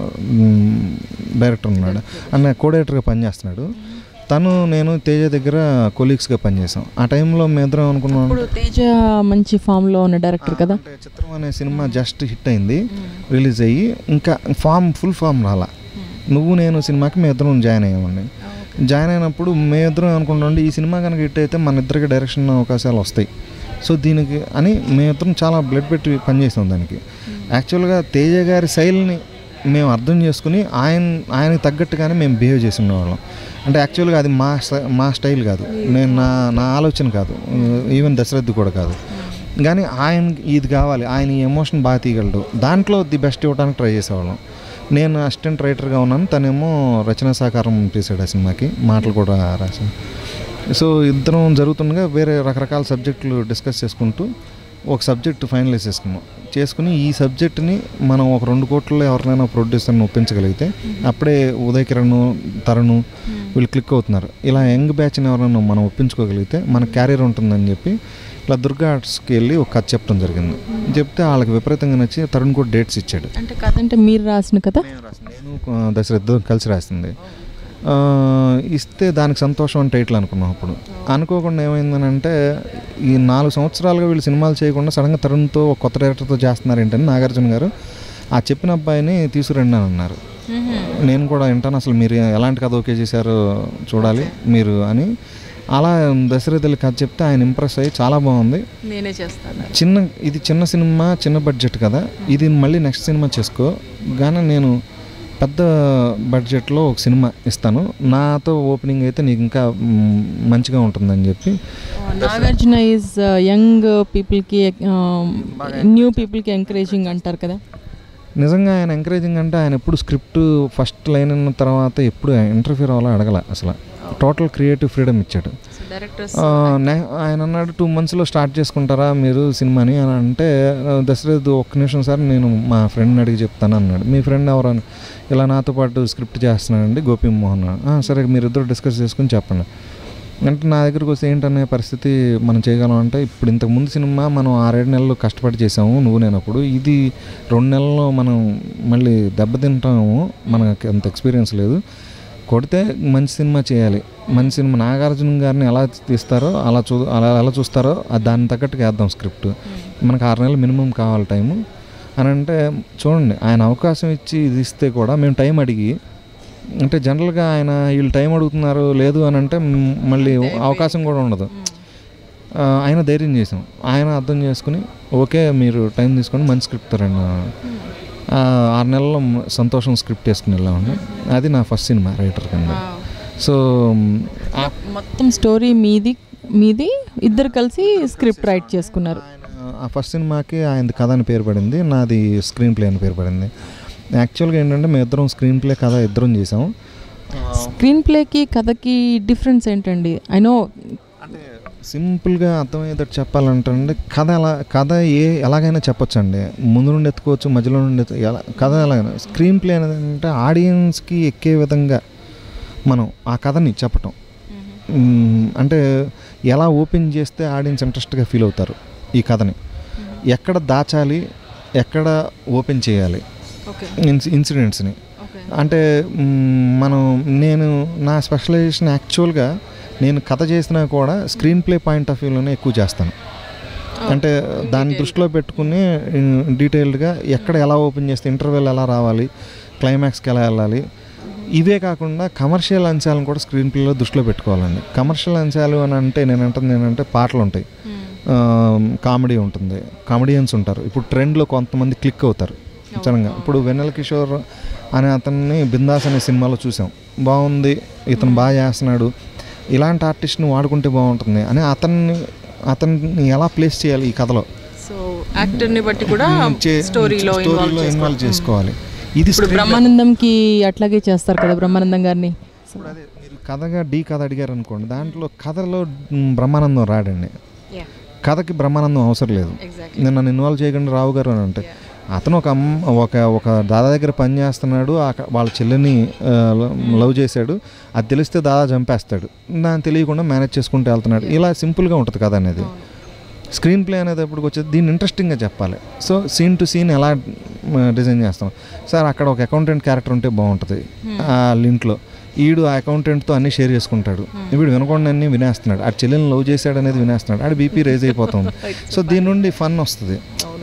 మ్, డైరెక్టర్ ఉన్నాడు అన్న కోడైరెక్టర్గా పనిచేస్తున్నాడు తను నేను తేజ దగ్గర కొలీగ్స్గా పనిచేసాం ఆ టైంలో మేమిద్దరం అనుకున్నాం ఇప్పుడు తేజ మంచి ఫామ్లో ఉన్న డైరెక్టర్ కదా అంటే చిత్రం అనే సినిమా జస్ట్ హిట్ అయింది రిలీజ్ అయ్యి ఇంకా ఫామ్ ఫుల్ ఫామ్ రాలా నువ్వు నేను సినిమాకి మేము ఇద్దరం జాయిన్ అయ్యామండి జాయిన్ అయినప్పుడు మేము ఇద్దరం అనుకుంటుండే ఈ సినిమా కనుక హిట్ అయితే మన ఇద్దరికి డైరెక్షన్ అవకాశాలు వస్తాయి సో దీనికి అని మేమిద్దరం చాలా బ్లడ్ పెట్టి పనిచేసాం దానికి యాక్చువల్గా తేజ గారి శైలిని మేము అర్థం చేసుకుని ఆయన ఆయనకి తగ్గట్టుగానే మేము బిహేవ్ చేసి ఉండేవాళ్ళం అంటే యాక్చువల్గా అది మా స్టై- మా స్టైల్ కాదు నేను నా నా ఆలోచన కాదు ఈవెన్ దశరథ్ కూడా కాదు కానీ ఆయన ఇది కావాలి ఆయన ఈ ఎమోషన్ బాగా తీయగలడు దాంట్లో ది బెస్ట్ ఇవ్వడానికి ట్రై చేసేవాళ్ళం నేను అసిస్టెంట్ రైటర్గా ఉన్నాను తనేమో రచనా సహకారం చేశాడు ఆ సినిమాకి మాటలు కూడా రాశాను సో ఇద్దరం జరుగుతుండగా వేరే రకరకాల సబ్జెక్టులు డిస్కస్ చేసుకుంటూ ఒక సబ్జెక్ట్ ఫైనలైజ్ చేసుకున్నాం చేసుకుని ఈ సబ్జెక్ట్ని మనం ఒక రెండు కోట్లలో ఎవరినైనా ప్రొడ్యూసర్ని ఒప్పించగలిగితే అప్పుడే ఉదయ్ కిరణ్ తరుణ్ వీళ్ళు క్లిక్ అవుతున్నారు ఇలా యంగ్ బ్యాచ్ని ఎవరైనా మనం ఒప్పించుకోగలిగితే మన క్యారియర్ ఉంటుందని చెప్పి ఇలా దుర్గా ఆర్ట్స్కి వెళ్ళి ఒక కథ చెప్పడం జరిగింది చెప్తే వాళ్ళకి విపరీతంగా నచ్చి తరుణ్ కూడా డేట్స్ ఇచ్చాడు అంటే కథ అంటే మీరు రాసిన కథ నేను ఆ, దశరథ్ కలిసి రాసింది ఆ, ఇస్తే దానికి సంతోషం అని టైటిల్ అనుకున్నాం అప్పుడు అనుకోకుండా ఏమైందని అంటే ఈ నాలుగు సంవత్సరాలుగా వీళ్ళు సినిమాలు చేయకుండా సడన్గా తరుణ్తో ఒక కొత్త డైరెక్టర్తో చేస్తున్నారు ఏంటని నాగార్జున గారు ఆ చెప్పిన అబ్బాయిని తీసుకురండి అని అన్నారు నేను కూడా వింటాను అసలు మీరు ఎలాంటి కథ ఓకే చేశారో చూడాలి మీరు అని అలా దశరథులు కథ చెప్తే ఆయన ఇంప్రెస్ అయ్యి చాలా బాగుంది నేనే చేస్తాను చిన్న ఇది చిన్న సినిమా చిన్న బడ్జెట్ కదా ఇది మళ్ళీ నెక్స్ట్ సినిమా చేసుకో కానీ నేను పెద్ద బడ్జెట్లో ఒక సినిమా ఇస్తాను నాతో ఓపెనింగ్ అయితే నీకు ఇంకా మ్, మంచిగా ఉంటుందని చెప్పి నాగార్జున ఈజ్ యంగ్ పీపుల్కి న్యూ పీపుల్కి ఎంకరేజింగ్ అంటారు కదా నిజంగా ఆయన ఎంకరేజింగ్ అంటే ఆయన ఎప్పుడు స్క్రిప్ట్ ఫస్ట్ లైన్ అన్న తర్వాత ఎప్పుడు ఇంటర్ఫీర్ అవ్వాలో అడగల అసలు టోటల్ క్రియేటివ్ ఫ్రీడమ్ ఇచ్చాడు డైరెక్టర్స్ ఆ, నే- ఆయన అన్నాడు టూ మంత్స్లో స్టార్ట్ చేసుకుంటారా మీరు సినిమాని అని అంటే ఆ, దశరథ్ ఒక్క నిమిషం సార్ నేను మా ఫ్రెండ్ని అడిగి చెప్తాను అన్నాడు మీ ఫ్రెండ్ ఎవరు అని ఇలా నాతో పాటు స్క్రిప్ట్ చేస్తున్నానండి గోపి మోహన్ "ఆ, సరే మీరిద్దరు డిస్కస్ చేసుకుని చెప్పండి అంటే నా దగ్గరికి వస్తే ఏంటనే పరిస్థితి మనం చేయగలం అంటే ఇప్పుడు ఇంతకు ముందు సినిమా మనం ఆరేడు నెలలు కష్టపడి చేసాము నువ్వు నేనప్పుడు ఇది రెండు నెలల్లో మనం మళ్ళీ దెబ్బతింటాము మనకి అంత ఎక్స్పీరియన్స్ లేదు కొడితే మంచి సినిమా చేయాలి మంచి సినిమా నాగార్జున గారిని ఎలా తీస్తారో అలా చూ అలా ఎలా చూస్తారో అది దాన్ని తగ్గట్టుగా వేద్దాం స్క్రిప్ట్ మనకు ఆరు నెలలు మినిమం కావాలి టైము అని అంటే చూడండి ఆయన అవకాశం ఇచ్చి ఇది ఇస్తే కూడా మేము టైం అడిగి అంటే జనరల్గా ఆయన వీళ్ళు టైం అడుగుతున్నారు లేదు అని అంటే మ్, మళ్ళీ అవకాశం కూడా ఉండదు ఆ, ఆయన ధైర్యం చేసాం ఆయన అర్థం చేసుకుని ఓకే మీరు టైం తీసుకొని మంచి స్క్రిప్ట్ రండి ఆ, ఆరు నెలల్లో మ- సంతోషం స్క్రిప్ట్ వేసుకుని వెళ్ళామండి అది నా ఫస్ట్ సినిమా రైటర్ కింద సో మ్, ఆ మొత్తం స్టోరీ మీది మీది ఇద్దరు కలిసి స్క్రిప్ట్ రైట్ చేసుకున్నారు ఆయన ఆ ఫస్ట్ సినిమాకి ఆయనది కథ అని పేరు పడింది నాది స్క్రీన్ ప్లే అని పేరు పడింది యాక్చువల్గా ఏంటంటే మేము ఇద్దరం స్క్రీన్ ప్లే కథ ఇద్దరం చేసాం స్క్రీన్ ప్లేకి కథకి డిఫరెన్స్ ఏంటండి ఐ నో అంటే సింపుల్గా అర్థమయ్యేటట్టు చెప్పాలంటే కథ ఎలా కథ ఏ ఎలాగైనా చెప్పొచ్చండి ముందు నుండి ఎత్తుకోవచ్చు మధ్యలో నుండి ఎత్తు ఎలా కథ ఎలాగైనా స్క్రీన్ ప్లే అనేది అంటే ఆడియన్స్కి ఎక్కే విధంగా మనం ఆ కథని చెప్పటం మ్మ్, అంటే ఎలా ఓపెన్ చేస్తే ఆడియన్స్ ఇంట్రెస్ట్గా ఫీల్ అవుతారు ఈ కథని ఎక్కడ దాచాలి ఎక్కడ ఓపెన్ చేయాలి ఓకే ఇన్స్ ఇన్సిడెంట్స్ని ఓకే అంటే మ్, మనం నేను నా స్పెషలైజేషన్ యాక్చువల్గా నేను కథ చేసినా కూడా స్క్రీన్ ప్లే పాయింట్ ఆఫ్ వ్యూలోనే ఎక్కువ చేస్తాను అంటే దాన్ని దృష్టిలో పెట్టుకుని డీటెయిల్డ్గా ఎక్కడ ఎలా ఓపెన్ చేస్తే ఇంటర్వెల్ ఎలా రావాలి క్లైమాక్స్కి ఎలా వెళ్ళాలి ఇవే కాకుండా కమర్షియల్ అంశాలను కూడా స్క్రీన్ ప్లేలో దృష్టిలో పెట్టుకోవాలండి కమర్షియల్ అంశాలు అని అంటే నేను అంటుంది ఏంటంటే పాటలు ఉంటాయి కామెడీ ఉంటుంది కామెడియన్స్ ఉంటారు ఇప్పుడు ట్రెండ్లో కొంతమంది క్లిక్ అవుతారు సడన్గా ఇప్పుడు వెన్నెల కిషోర్ అనే అతన్ని బిందాస్ అనే సినిమాలో చూసాం బాగుంది ఇతను బాగా చేస్తున్నాడు ఇలాంటి ఆర్టిస్ట్ని వాడుకుంటే బాగుంటుంది అని అతన్ని అతన్ని ఎలా ప్లేస్ చేయాలి ఈ కథలో సో యాక్టర్ని బట్టి కూడా చే- స్టోరీలో స్టోరీలో ఇన్వాల్వ్ చేసుకోవాలి ఇది ఇప్పుడు script- బ్రహ్మానందంకి అట్లాగే చేస్తారు కదా బ్రహ్మానందం గారిని ఇప్పుడు అదే మీరు కథగా డీ కథ అడిగారు అనుకోండి దాంట్లో కథలో మ్, బ్రహ్మానందం రాడండి కథకి బ్రహ్మానందం అవసరం లేదు నేను నన్ను ఇన్వాల్వ్ చేయకుండా రావు గారు అని అంటే అతను ఒక అమ్మ ఒక ఒక దాదా దగ్గర పని చేస్తున్నాడు ఆ- వాళ్ళ చెల్లిని ఆ, ల- లవ్ చేశాడు అది తెలిస్తే దాదా చంపేస్తాడు దాన్ని తెలియకుండా మేనేజ్ చేసుకుంటూ వెళ్తున్నాడు ఇలా సింపుల్గా ఉంటుంది కథ అనేది స్క్రీన్ ప్లే అనేటప్పుడు వచ్చేది దీన్ని ఇంట్రెస్టింగ్గా చెప్పాలి సో సీన్ టు సీన్ ఎలా డిజైన్ చేస్తాం సార్ అక్కడ ఒక అకౌంటెంట్ క్యారెక్టర్ ఉంటే బాగుంటుంది ఆ లింక్లో ఈడు ఆ అకౌంటెంట్తో అన్నీ షేర్ చేసుకుంటాడు వీడు వినకుండా అన్నీ వినేస్తున్నాడు ఆ చెల్లెని లవ్ చేశాడు అనేది వినేస్తున్నాడు ఆడు బీపీ రైజ్ అయిపోతుంది సో దీని నుండి ఫన్ వస్తుంది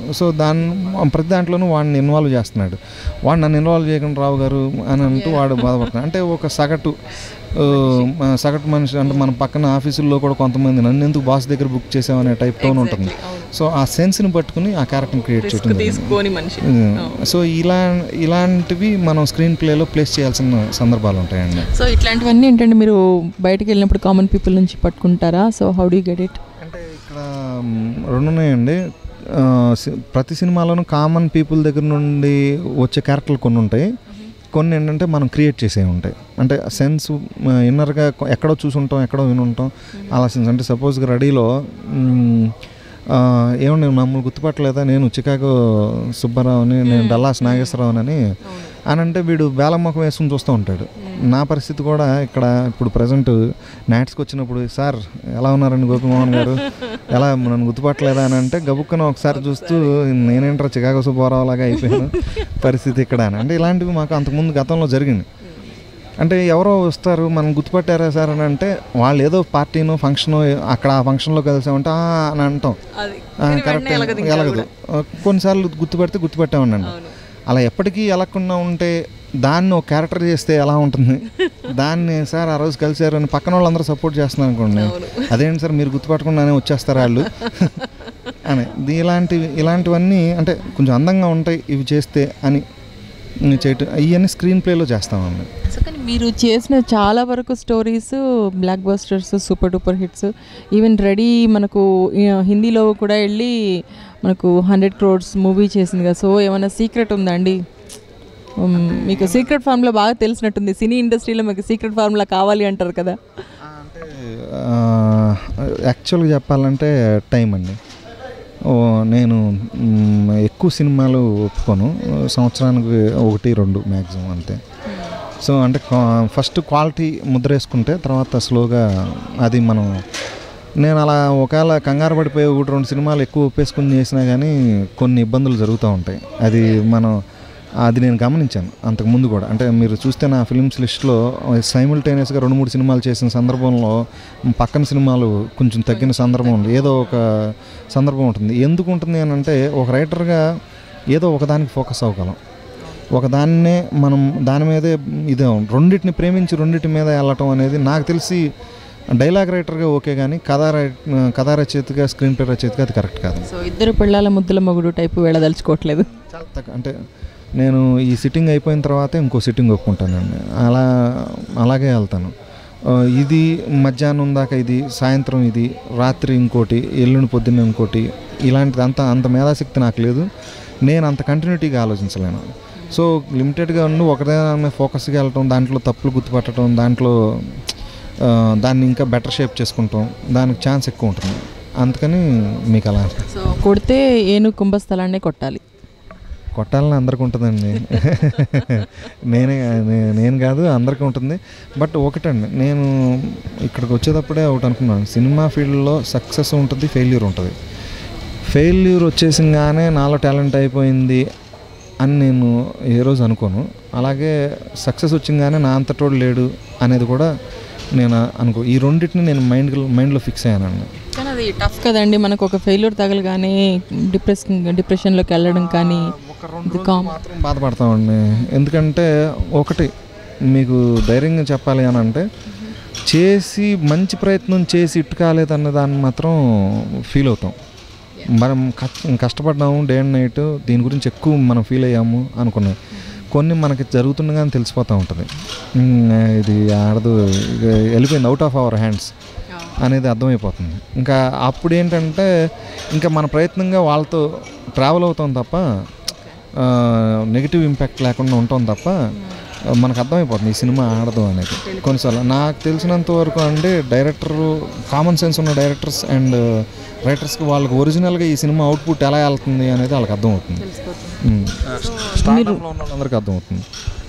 సో దాన్ని ప్రతి దాంట్లోనూ వాడిని ఇన్వాల్వ్ చేస్తున్నాడు వాడు నన్ను ఇన్వాల్వ్ చేయకుండా రావు గారు అని అంటూ వాడు బాధపడుతున్నాడు అంటే ఒక సగటు ఆ, మన సగటు మనిషి అంటే మన పక్కన ఆఫీసుల్లో కూడా కొంతమంది నన్ను ఎందుకు బాస్ దగ్గర బుక్ చేసామనే టైప్ టోన్ ఉంటుంది సో ఆ సెన్స్ని పట్టుకుని ఆ క్యారెక్టర్ని క్రియేట్ చేయడం జరిగింది. తీసుకోని మనిషి సో ఇలా ఇలాంటివి మనం స్క్రీన్ ప్లేలో ప్లేస్ చేయాల్సిన సందర్భాలు ఉంటాయండి సో ఇట్లాంటివన్నీ ఏంటంటే మీరు బయటకు వెళ్ళినప్పుడు కామన్ పీపుల్ నుంచి పట్టుకుంటారా so how do get it అంటే ఇక్కడ మ్, రెండు ఉన్నాయండి ఆ, సి- ప్రతి సినిమాలోనూ కామన్ పీపుల్ దగ్గర నుండి వచ్చే క్యారెక్టర్లు కొన్ని ఉంటాయి కొన్ని ఏంటంటే మనం క్రియేట్ చేసేవి ఉంటాయి అంటే సెన్స్ ఇన్నర్గా ఎక్కడో చూసుంటాం ఎక్కడో వినుంటాం అలా సెన్స్ అంటే సపోజ్గా రెడీలో మ్, ఆ, ఏమండి మమ్మల్ని గుర్తుపట్టలేదా నేను చికాగో సుబ్బారావుని నేను డల్లాస్ నాగేశ్వరరావు అని అని అంటే వీడు బేలమ్మకం వేసుకుని చూస్తూ ఉంటాడు నా పరిస్థితి కూడా ఇక్కడ ఇప్పుడు ప్రజెంట్ నాట్స్కి వచ్చినప్పుడు సార్ ఎలా ఉన్నారండి గోపిమోహన్ గారు ఎలా నన్ను గుర్తుపట్టలేదా అని అంటే గబుక్కన ఒకసారి చూస్తూ నేనేంట్రా చికాగో సుబ్బారావు లాగా అయిపోయాను పరిస్థితి ఇక్కడ అని అంటే ఇలాంటివి మాకు అంతకుముందు గతంలో జరిగింది అంటే ఎవరో వస్తారు మనం గుర్తుపట్టారా సార్ అని అంటే వాళ్ళు ఏదో పార్టీనో ఫంక్షనో అక్కడ ఆ ఫంక్షన్లో కలిసామంటే "ఆ" అని అంటాం అది ఆ, కరెక్ట్ ఎలగదు ఆ, కొన్నిసార్లు గుర్తుపెడితే గుర్తుపెట్టామనండి అలా ఎప్పటికీ ఎలగకుండా ఉంటే దాన్ని ఒక క్యారెక్టర్ చేస్తే ఎలా ఉంటుంది దాన్ని సార్ ఆ రోజు కలిసారు అని పక్కన వాళ్ళందరూ సపోర్ట్ చేస్తున్నారు అనుకోండి అదేంటి సార్ మీరు గుర్తుపట్టకుండానే వచ్చేస్తారు వాళ్ళు అని ఇది ఇలాంటివి ఇలాంటివన్నీ అంటే కొంచెం అందంగా ఉంటాయి ఇవి చేస్తే అని చేయటం ఇవన్నీ స్క్రీన్ ప్లేలో చేస్తామండి సో కానీ మీరు చేసిన చాలా వరకు stories blockbusters super duper hits even Ready మనకు ఆ, హిందీలో కూడా వెళ్ళి మనకు హండ్రెడ్ క్రోడ్స్ మూవీ చేసింది కదా సో ఏమైనా సీక్రెట్ ఉందా అండి ఉమ్, మీకు సీక్రెట్ ఫార్ములా బాగా తెలిసినట్టుంది సినీ ఇండస్ట్రీలో మీకు సీక్రెట్ ఫార్ములా కావాలి అంటారు కదా అంటే యాక్చువల్గా చెప్పాలంటే టైం అండి ఓ, నేను మ్, ఎక్కువ సినిమాలు ఒప్పుకోను సంవత్సరానికి ఒకటి రెండు మ్యాక్సిమం అంతే సో అంటే ఫస్ట్ క్వాలిటీ ముద్ర వేసుకుంటే తర్వాత స్లోగా అది మనం నేను అలా ఒకవేళ కంగారు పడిపోయి ఒకటి రెండు సినిమాలు ఎక్కువ ఒప్పేసుకుని చేసినా కానీ కొన్ని ఇబ్బందులు జరుగుతూ ఉంటాయి అది మనం అది నేను గమనించాను అంతకు ముందు కూడా అంటే మీరు చూస్తే నా ఫిలిమ్స్ లిస్ట్లో సైమిల్టేనియస్గా రెండు మూడు సినిమాలు చేసిన సందర్భంలో పక్కన సినిమాలు కొంచెం తగ్గిన సందర్భం ఉంది ఏదో ఒక సందర్భం ఉంటుంది ఎందుకు ఉంటుంది అని అంటే ఒక రైటర్గా ఏదో ఒకదానికి ఫోకస్ అవ్వగలం ఒకదాన్నే మనం దాని మీదే ఇదే రెండింటిని ప్రేమించి రెండింటి మీద వెళ్ళటం అనేది నాకు తెలిసి డైలాగ్ రైటర్గా ఓకే కానీ కథా రై కథా రచయితగా స్క్రీన్ ప్లే రచయితగా అది కరెక్ట్ కాదు సో ఇద్దరు పిల్లల ముద్దుల మగుడు టైపు వెళ్ళదలుచుకోవట్లేదు చాలా తక్కువ అంటే నేను ఈ సిట్టింగ్ అయిపోయిన తర్వాత ఇంకో సిట్టింగ్ ఒప్పుకుంటానండి అలా అలాగే వెళ్తాను ఆ, ఇది మధ్యాహ్నం దాకా ఇది సాయంత్రం ఇది రాత్రి ఇంకోటి ఎల్లుండి పొద్దున్న ఇంకోటి ఇలాంటిది అంత అంత మేధాశక్తి నాకు లేదు నేను అంత కంటిన్యూటీగా ఆలోచించలేను సో లిమిటెడ్గా ఉండి ఒకటే ఫోకస్గా వెళ్ళటం దాంట్లో తప్పులు గుర్తుపట్టడం దాంట్లో ఆ, దాన్ని ఇంకా బెటర్ షేప్ చేసుకుంటాం దానికి ఛాన్స్ ఎక్కువ ఉంటుంది అందుకని మీకు అలా సో కొడితే ఏను కుంభస్థలాన్నే కొట్టాలి కొట్టాలని అందరికి ఉంటుందండి నేనే నే- నేను కాదు అందరికీ ఉంటుంది బట్ ఒకటండి నేను ఇక్కడికి వచ్చేటప్పుడే ఒకటి అనుకున్నాను సినిమా ఫీల్డ్లో సక్సెస్ ఉంటుంది ఫెయిల్యూర్ ఉంటుంది ఫెయిల్యూర్ వచ్చేసింగానే నాలో టాలెంట్ అయిపోయింది అని నేను ఏ రోజు అనుకోను అలాగే సక్సెస్ వచ్చింగానే నా అంతటోడు లేడు అనేది కూడా నేను అనుకో ఈ రెండింటిని నేను మైండ్ మైండ్లో ఫిక్స్ అయ్యానండి కానీ అది టఫ్ కదండి మనకు ఒక ఫెయిల్యూర్ తగలగానే డిప్రెస్ డిప్రెషన్లోకి వెళ్ళడం కానీ ఒక రెండు రోజులు మాత్రం బాధపడతామండి ఎందుకంటే ఒకటి మీకు ధైర్యంగా చెప్పాలి అని అంటే చేసి మంచి ప్రయత్నం చేసి ఇట్టు కాలేదన్న దాన్ని మాత్రం ఫీల్ అవుతాం మనం కష్ట కష్టపడ్డాము డే అండ్ నైట్ దీని గురించి ఎక్కువ మనం ఫీల్ అయ్యాము అనుకున్నాం కొన్ని మనకి జరుగుతుండగానే తెలిసిపోతూ ఉంటుంది ఉమ్, ఇది ఆడదు ఇక వెళ్ళిపోయింది అవుట్ ఆఫ్ అవర్ హ్యాండ్స్ అనేది అర్థమైపోతుంది ఇంకా అప్పుడు ఏంటంటే ఇంకా మన ప్రయత్నంగా వాళ్ళతో ట్రావెల్ అవుతాం తప్ప నెగిటివ్ ఇంపాక్ట్ లేకుండా ఉంటాం తప్ప ఆ, మనకు అర్థమైపోతుంది ఈ సినిమా ఆడదు అనేది కొన్నిసార్లు నాకు తెలిసినంత వరకు అంటే డైరెక్టర్ కామన్ సెన్స్ ఉన్న డైరెక్టర్స్ అండ్ రైటర్స్కి వాళ్ళకి ఒరిజినల్గా ఈ సినిమా అవుట్పుట్ ఎలా వెళ్తుంది అనేది వాళ్ళకి అర్థమవుతుంది ఉమ్. స్టార్టప్లో ఉన్న వాళ్ళందరికీ అర్థమవుతుంది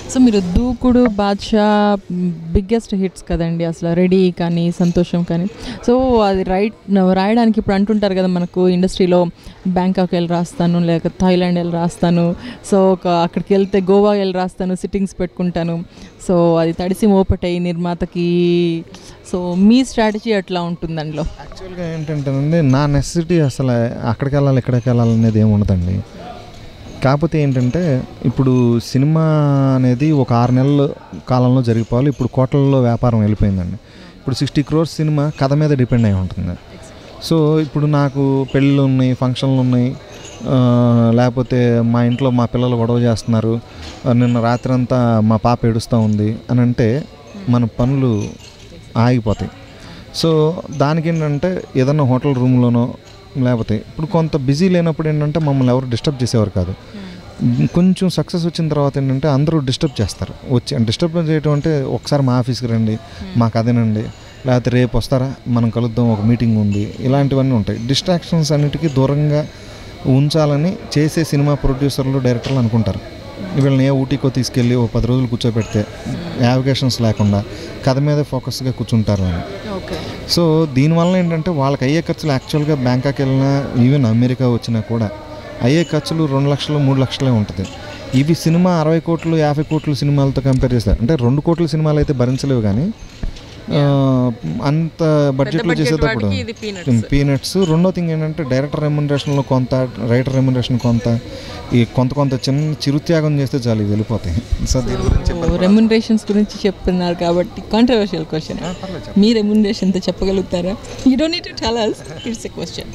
సో మీరు దూకుడు బాద్షా బిగ్గెస్ట్ హిట్స్ కదండి అసలు రెడీ కానీ సంతోషం కానీ సో అది రైట్ రాయడానికి ఇప్పుడు అంటుంటారు కదా మనకు ఇండస్ట్రీలో బ్యాంకాక్ వెళ్ళి రాస్తాను లేక థాయిలాండ్ వెళ్ళి రాస్తాను సో ఒక అక్కడికి వెళ్తే గోవా వెళ్ళి రాస్తాను సిట్టింగ్స్ పెట్టుకుంటాను సో అది తడిసి మోపటై నిర్మాతకి సో మీ స్ట్రాటజీ ఎట్లా ఉంటుంది అందులో యాక్చువల్గా ఏంటంటేనండి నా నెసెసిటీ అసలు అక్కడికి వెళ్ళాలి ఇక్కడికి వెళ్ళాలి అనేది ఏమి ఉండదండి కాకపోతే ఏంటంటే ఇప్పుడు సినిమా అనేది ఒక ఆరు నెలల కాలంలో జరిగిపోవాలి ఇప్పుడు కోట్లలో వ్యాపారం వెళ్ళిపోయిందండి ఇప్పుడు సిక్స్టీ క్రోర్స్ సినిమా కథ మీద డిపెండ్ అయి ఉంటుంది సో ఇప్పుడు నాకు పెళ్ళిళ్ళు ఉన్నాయి ఫంక్షన్లు ఉన్నాయి ఆ, లేకపోతే మా ఇంట్లో మా పిల్లలు గొడవ చేస్తున్నారు ఆ, నిన్న రాత్రి అంతా మా పాప ఏడుస్తూ ఉంది అని అంటే మన పనులు ఆగిపోతాయి సో దానికి ఏంటంటే ఏదన్నా హోటల్ రూమ్లోనో లేకపోతే ఇప్పుడు కొంత బిజీ లేనప్పుడు ఏంటంటే మమ్మల్ని ఎవరు డిస్టర్బ్ చేసేవారు కాదు కొంచెం సక్సెస్ వచ్చిన తర్వాత ఏంటంటే అందరూ డిస్టర్బ్ చేస్తారు వచ్చి డిస్టర్బ్ చేయడం అంటే ఒకసారి మా ఆఫీస్కి రండి మాకు అదేనండి లేకపోతే రేపు వస్తారా మనం కలుద్దాం ఒక మీటింగ్ ఉంది ఇలాంటివన్నీ ఉంటాయి డిస్ట్రాక్షన్స్ అన్నిటికీ దూరంగా ఉంచాలని చేసే సినిమా ప్రొడ్యూసర్లు డైరెక్టర్లు అనుకుంటారు వీళ్ళని ఏ ఊటీకో తీసుకెళ్ళి ఓ పది రోజులు కూర్చోబెడితే యావిగేషన్స్ లేకుండా కథ మీద ఫోకస్గా కూర్చుంటారు అని ఓకే సో దీనివల్ల ఏంటంటే వాళ్ళకి అయ్యే ఖర్చులు యాక్చువల్గా బ్యాంకాక్ వెళ్ళినా ఈవెన్ అమెరికా వచ్చినా కూడా అయ్యే ఖర్చులు రెండు లక్షలు మూడు లక్షలే ఉంటుంది ఇవి సినిమా అరవై కోట్లు యాభై కోట్ల సినిమాలతో కంపేర్ చేస్తారు అంటే రెండు కోట్ల సినిమాలు అయితే భరించలేవు కానీ ఆ, అంత బడ్జెట్లో budget చేసేటప్పుడు వాడికి ఇది peanuts. పీనట్స్ రెండో థింగ్ ఏంటంటే డైరెక్టర్ రెమ్యునరేషన్లో కొంత రైటర్ రెమ్యునరేషన్ కొంత ఈ కొంత కొంత చిన్న చిరుత్యాగం చేస్తే చాలు ఇవి వెళ్ళిపోతాయి సో దీని గురించి రెమ్యునరేషన్స్ గురించి చెప్తున్నారు కాబట్టి కాంట్రవర్షియల్ క్వశ్చన్ మీ రెమ్యునరేషన్తో చెప్పగలుగుతారా you don't need to tell us it's a question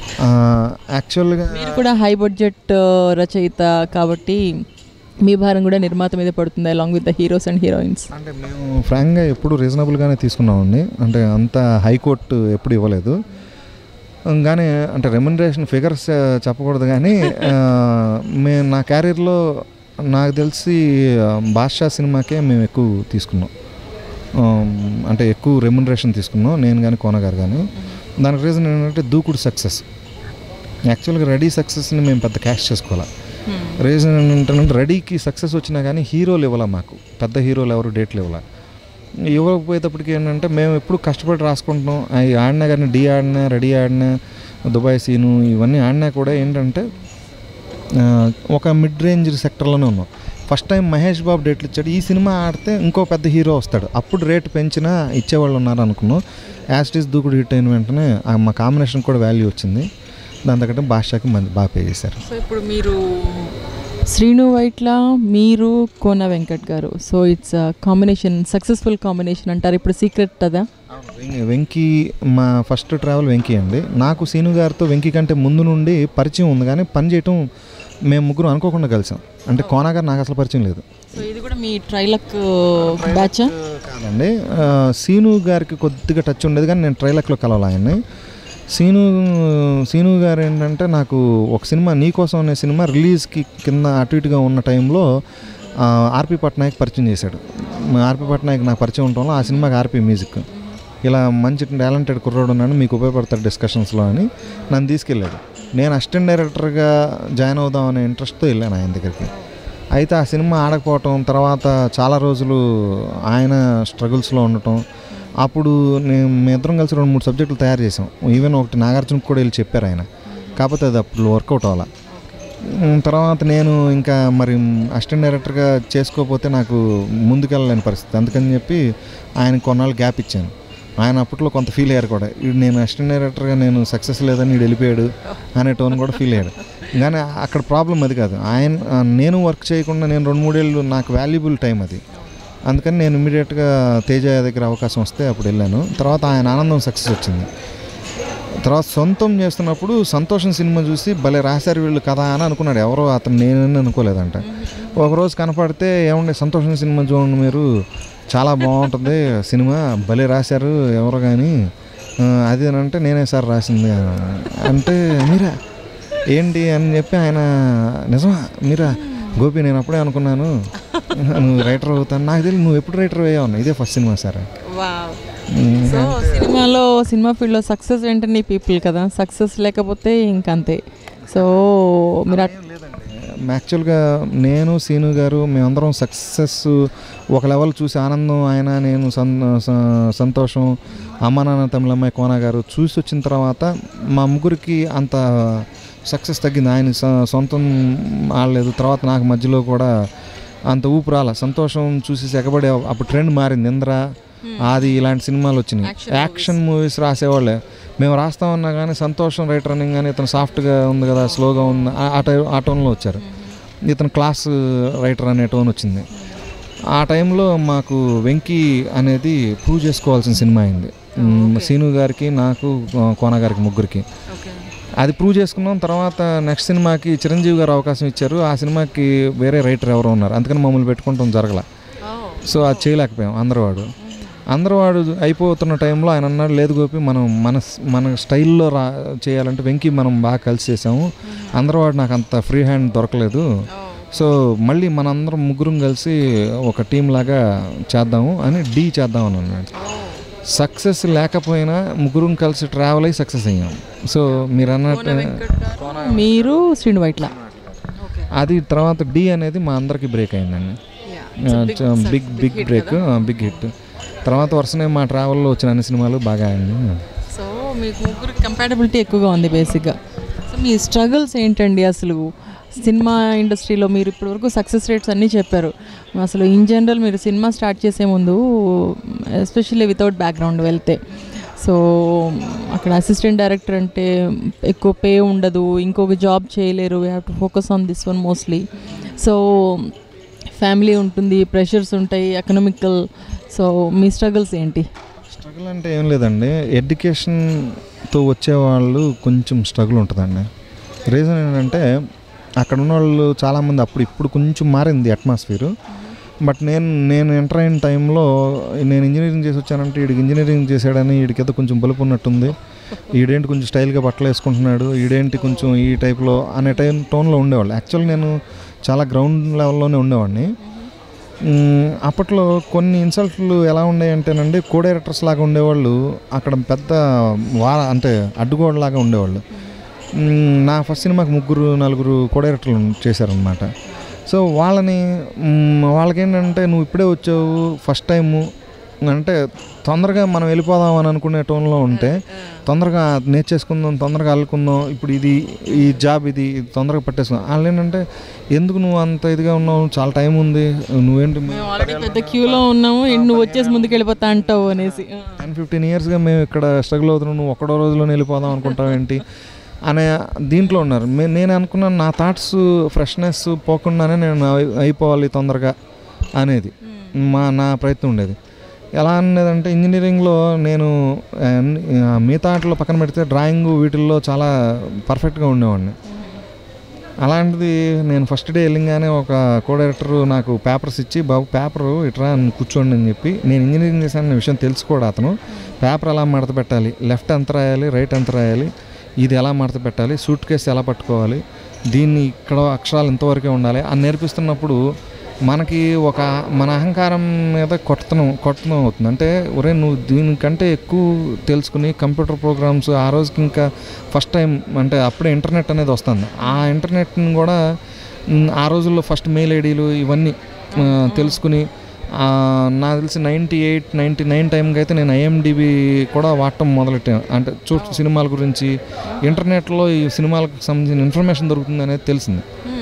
యాక్చువల్గా మీరు కూడా హై బడ్జెట్ రచయిత కాబట్టి మీ భారం కూడా నిర్మాత మీద పడుతుంది along with the heroes and heroines అంటే మేము ఫ్రాంక్గా ఎప్పుడు రీజనబుల్గానే తీసుకున్నామండి అంటే అంత హైకోర్టు ఎప్పుడు ఇవ్వలేదు కానీ అంటే రెమ్యునరేషన్ ఫిగర్స్ చెప్పకూడదు కానీ ఆ, మేము నా క్యారియర్లో నాకు తెలిసి ఆ, బాద్షా సినిమాకే మేము ఎక్కువ తీసుకున్నాం ఆ, అంటే ఎక్కువ రెమ్యునరేషన్ తీసుకున్నాం నేను కానీ కోన గారు కానీ దానికి రీజన్ ఏంటంటే దూకుడు సక్సెస్ యాక్చువల్గా రెడీ సక్సెస్ని మేము పెద్ద క్యాష్ చేసుకోవాలి రీజన్ ఏంటంటే రెడీకి సక్సెస్ వచ్చినా కానీ హీరోలు ఇవ్వాల మాకు పెద్ద హీరోలు ఎవరు డేట్లు ఇవ్వాల ఇవ్వకపోయేటప్పటికి ఏంటంటే మేము ఎప్పుడు కష్టపడి రాసుకుంటున్నాం అవి ఆడినా కానీ డి ఆడినా రెడీ ఆడినా దుబాయ్ సీను ఇవన్నీ ఆడినా కూడా ఏంటంటే ఆ, ఒక మిడ్ రేంజ్ సెక్టర్లోనే ఉన్నాం ఫస్ట్ టైం మహేష్ బాబు డేట్లు ఇచ్చాడు ఈ సినిమా ఆడితే ఇంకో పెద్ద హీరో వస్తాడు అప్పుడు రేటు పెంచినా ఇచ్చేవాళ్ళు ఉన్నారు అనుకున్నాం యాస్టీస్ దూకుడు హిట్ అయిన వెంటనే ఆ మా కాంబినేషన్ కూడా వాల్యూ వచ్చింది దాని తగ్గట్టు భాషకి మంచి బాగా పే చేశారు సో ఇప్పుడు మీరు శ్రీను వైట్ల మీరు Kona Venkat garu so it's combination successful combination అంటారు ఇప్పుడు సీక్రెట్ అదా వెం- వెంకీ మా ఫస్ట్ ట్రావెల్ వెంకీ అండి నాకు సీను గారితో వెంకీ కంటే ముందు నుండి పరిచయం ఉంది కానీ పని చేయటం మేము ముగ్గురు అనుకోకుండా కలిసాం అంటే కోనా గారు నాకు అసలు పరిచయం లేదు సో ఇది కూడా మీ ట్రైలక్ బ్యాచా కాదండి ఆ, సీను గారికి కొద్దిగా టచ్ ఉండేది కానీ నేను ట్రైలక్లో కలవాలి ఆయన్ని సీను సీను గారు ఏంటంటే నాకు ఒక సినిమా నీకోసం అనే సినిమా రిలీజ్కి కింద అటు ఇటుగా ఉన్న టైంలో ఆ, ఆర్పి పట్నాయక్ పరిచయం చేశాడు మా ఆర్పి పట్నాయక్ నాకు పరిచయం ఉండటం వల్ల ఆ సినిమాకి ఆర్పి మ్యూజిక్ ఇలా మంచి టాలెంటెడ్ కుర్రోడు ఉన్నాడు మీకు ఉపయోగపడతాడు డిస్కషన్స్లో అని నన్ను తీసుకెళ్ళాడు నేను అసిస్టెంట్ డైరెక్టర్గా జాయిన్ అవుదాం అనే ఇంట్రెస్ట్తో వెళ్ళాను ఆయన దగ్గరికి అయితే ఆ సినిమా ఆడకపోవటం తర్వాత చాలా రోజులు ఆయన స్ట్రగుల్స్లో ఉండటం అప్పుడు నేను మీ ఇద్దరం కలిసి రెండు మూడు సబ్జెక్టులు తయారు చేసాం ఈవెన్ ఒకటి నాగార్జునకు కూడా వెళ్ళి చెప్పారు ఆయన కాకపోతే అది అప్పుడు వర్కౌట్ అవ్వాల ఉమ్, తర్వాత నేను ఇంకా మరి అసిస్టెంట్ డైరెక్టర్గా చేసుకోకపోతే నాకు ముందుకెళ్ళలేని పరిస్థితి అందుకని చెప్పి ఆయన కొన్నాళ్ళు గ్యాప్ ఇచ్చాను ఆయన అప్పట్లో కొంత ఫీల్ అయ్యారు కూడా వీడు నేను అసిస్టెంట్ డైరెక్టర్గా నేను సక్సెస్ లేదని వీడు వెళ్ళిపోయాడు అనే టోన్ కూడా ఫీల్ అయ్యాడు కానీ అక్కడ ప్రాబ్లం అది కాదు ఆయన ఆ, నేను వర్క్ చేయకుండా నేను రెండు మూడేళ్ళు నాకు వాల్యుబుల్ టైం అది అందుకని నేను ఇమీడియట్గా తేజ దగ్గర అవకాశం వస్తే అప్పుడు వెళ్ళాను తర్వాత ఆయన ఆనందం సక్సెస్ వచ్చింది తర్వాత సొంతం చేస్తున్నప్పుడు సంతోషం సినిమా చూసి భలే రాశారు వీళ్ళు కదా అని అనుకున్నాడు ఎవరో అతను నేనని అనుకోలేదంట ఒకరోజు కనపడితే ఏమండి సంతోషం సినిమా చూడండి మీరు చాలా బాగుంటుంది సినిమా భలే రాశారు ఎవరు కానీ ఆ, అది అని అంటే నేనే సార్ రాసింది అన్నాను. అంటే మీరా ఏంటి అని చెప్పి ఆయన నిజమా మీరా గోపి నేను అప్పుడే అనుకున్నాను నువ్వు రైటర్ అవుతాను నాకు తెలియదు నువ్వు ఎప్పుడు రైటర్ అయ్యావు ఇదే ఫస్ట్ సినిమా సార్ సో సినిమాలో సినిమా ఫీల్డ్లో సక్సెస్ వెంటనే పీపుల్ కదా సక్సెస్ లేకపోతే ఇంకంతే సో మీరు అట్- లేదండి యాక్చువల్గా నేను సీను గారు మేమందరం సక్సెస్ ఒక లెవెల్ చూసి ఆనందం ఆయన నేను సం స- సంతోషం అమ్మ నాన్న తమిళమ్మాయి కోన గారు చూసి వచ్చిన తర్వాత మా ముగ్గురికి అంత సక్సెస్ తగ్గింది ఆయన సొ- సొంతం ఆడలేదు తర్వాత నాకు మధ్యలో కూడా అంత ఊపు రాల సంతోషం చూసి ఎగబడే అప్పుడు ట్రెండ్ మారింది ఇంద్ర ఆది ఇలాంటి సినిమాలు వచ్చినాయి యాక్షన్ మూవీస్ రాసేవాళ్ళే మేము రాస్తామన్నా కానీ సంతోషం రైట్ రన్నింగ్ కానీ ఇతను సాఫ్ట్గా ఉంది కదా స్లోగా ఉంది ఆ- ఆ టై ఆ టోన్లో వచ్చారు ఇతను క్లాస్ రైటర్ అనే టోన్ వచ్చింది ఆ టైంలో మాకు వెంకీ అనేది ప్రూవ్ చేసుకోవాల్సిన సినిమా అయింది మ్, సీను గారికి నాకు ఆ, కోన గారికి ముగ్గురికి అది ప్రూవ్ చేసుకున్నాం తర్వాత నెక్స్ట్ సినిమాకి చిరంజీవి గారు అవకాశం ఇచ్చారు ఆ సినిమాకి వేరే రైటర్ ఎవరో ఉన్నారు అందుకని మమ్మల్ని పెట్టుకుంటాం జరగల సో అది చేయలేకపోయాం అందరవాడు అందరవాడు అయిపోతున్న టైంలో ఆయన అన్నాడు లేదు గోపి మనం మన మన స్టైల్లో రా చేయాలంటే వెంకీ మనం బాగా కలిసి చేసాము అందరవాడు నాకు అంత ఫ్రీ హ్యాండ్ దొరకలేదు సో మళ్ళీ మనందరం ముగ్గురం కలిసి ఒక టీం లాగా చేద్దాము అని డీ చేద్దాం అని అన్నాడు సక్సెస్ లేకపోయినా ముగ్గురం కలిసి ట్రావెల్ అయ్యి సక్సెస్ అయ్యాం సో మీరు అన్నట్టు మీరు శ్రీను వైట్ల అది తర్వాత డి అనేది మా అందరికి బ్రేక్ అయిందండి big big break big hit తర్వాత వరుసనే మా ట్రావెల్లో వచ్చిన అన్ని సినిమాలు బాగా అయింది సో మీకు ముగ్గురు కంపాటబిలిటీ ఎక్కువగా ఉంది బేసిక్గా సో మీ స్ట్రగుల్స్ ఏంటండి అసలు సినిమా ఇండస్ట్రీలో మీరు ఇప్పటివరకు సక్సెస్ రేట్స్ అన్నీ చెప్పారు అసలు ఇన్ జనరల్ మీరు సినిమా స్టార్ట్ చేసే ముందు ఎస్పెషల్లీ వితౌట్ బ్యాక్గ్రౌండ్ వెళ్తే సో అక్కడ అసిస్టెంట్ డైరెక్టర్ అంటే ఎక్కువ పే ఉండదు ఇంకొక జాబ్ చేయలేరు we have to focus on this one mostly so family ఉంటుంది ప్రెషర్స్ ఉంటాయి ఎకనామికల్ సో మీ స్ట్రగుల్స్ ఏంటి స్ట్రగుల్ అంటే ఏం లేదండి ఎడ్యుకేషన్తో వచ్చేవాళ్ళు కొంచెం స్ట్రగుల్ ఉంటుందండి రీజన్ ఏంటంటే అక్కడ ఉన్న వాళ్ళు చాలామంది అప్పుడు ఇప్పుడు కొంచెం మారింది అట్మాస్ఫియర్ బట్ నేను నేను ఎంటర్ అయిన టైంలో నేను ఇంజనీరింగ్ చేసి వచ్చానంటే వీడికి ఇంజనీరింగ్ చేశాడని వీడికి ఏదో కొంచెం బలుపు ఉన్నట్టుంది ఈడేంటి కొంచెం స్టైల్గా బట్టలు వేసుకుంటున్నాడు ఈడేంటి కొంచెం ఈ టైప్లో అనే టైం టోన్లో ఉండేవాళ్ళు యాక్చువల్ నేను చాలా గ్రౌండ్ లెవెల్లోనే ఉండేవాడిని మ్మ్, అప్పట్లో కొన్ని ఇన్సల్ట్లు ఎలా ఉండేయంటేనండి కో డైరెక్టర్స్ లాగా ఉండేవాళ్ళు అక్కడ పెద్ద వా అంటే అడ్డుగోడలాగా ఉండేవాళ్ళు మ్మ్, నా ఫస్ట్ సినిమాకి ముగ్గురు నలుగురు కో డైరెక్టర్లు చేశారనమాట సో వాళ్ళని మ్మ్, వాళ్ళకేంటంటే నువ్వు ఇప్పుడే వచ్చావు ఫస్ట్ టైము అంటే తొందరగా మనం వెళ్ళిపోదాం అని అనుకునే టోన్లో ఉంటే తొందరగా నేర్చేసుకుందాం తొందరగా అల్లుకుందాం ఇప్పుడు ఇది ఈ జాబ్ ఇది ఇది తొందరగా పట్టేసుకుందాం వాళ్ళు ఏంటంటే ఎందుకు నువ్వు అంత ఇదిగా ఉన్నావు చాలా టైం ఉంది నువ్వేంటి మేము ఆల్రెడీ పెద్ద క్యూలో ఉన్నాము ఏంటి నువ్వు వచ్చేసి ముందుకు వెళ్ళిపోతా అంటావు అనేసి టెన్ ఫిఫ్టీన్ ఇయర్స్గా మేము ఇక్కడ స్ట్రగుల్ అవుతున్నాం నువ్వు ఒక్కడో రోజులో వెళ్ళిపోదాం అనుకుంటావు ఏంటి అనే దీంట్లో ఉన్నారు మే- నేను అనుకున్నాను నా థాట్స్ ఫ్రెష్నెస్ పోకుండానే నేను అయి- అయిపోవాలి తొందరగా అనేది మా నా ప్రయత్నం ఉండేది ఎలా అనేదంటే ఇంజనీరింగ్లో నేను ఆ, ఆ, మిగతా ఆటలు పక్కన పెడితే డ్రాయింగ్ వీటిల్లో చాలా పర్ఫెక్ట్గా ఉండేవాడిని అలాంటిది నేను ఫస్ట్ డే వెళ్ళంగానే ఒక కో డైరెక్టర్ నాకు పేపర్స్ ఇచ్చి బాబు పేపర్ ఇట్రా నువ్వు కూర్చోండి అని చెప్పి నేను ఇంజనీరింగ్ చేశాను విషయం తెలుసుకోడు అతను పేపర్ ఎలా మడత పెట్టాలి లెఫ్ట్ ఎంత రాయాలి రైట్ ఎంత రాయాలి ఇది ఎలా మడత పెట్టాలి సూట్ కేసు ఎలా పట్టుకోవాలి దీన్ని ఇక్కడ అక్షరాలు ఇంతవరకే ఉండాలి అని నేర్పిస్తున్నప్పుడు మనకి ఒక మన అహంకారం మీద కొట్టడం కొట్టడం అవుతుంది అంటే ఒరే నువ్వు దీనికంటే ఎక్కువ తెలుసుకుని కంప్యూటర్ ప్రోగ్రామ్స్ ఆ రోజుకి ఇంకా ఫస్ట్ టైం అంటే అప్పుడే ఇంటర్నెట్ అనేది వస్తుంది ఆ ఇంటర్నెట్ని కూడా మ్, ఆ రోజుల్లో ఫస్ట్ మెయిల్ ఐడీలు ఇవన్నీ ఆ, తెలుసుకుని ఆ, నాకు తెలిసి నైంటీ ఎయిట్ నైంటీ నైన్ టైంకి అయితే నేను ఐఎండిబి కూడా వాడటం మొదలెట్టాను అంటే చూ సినిమాల గురించి ఇంటర్నెట్లో ఈ సినిమాలకు సంబంధించిన ఇన్ఫర్మేషన్ దొరుకుతుంది అనేది తెలిసింది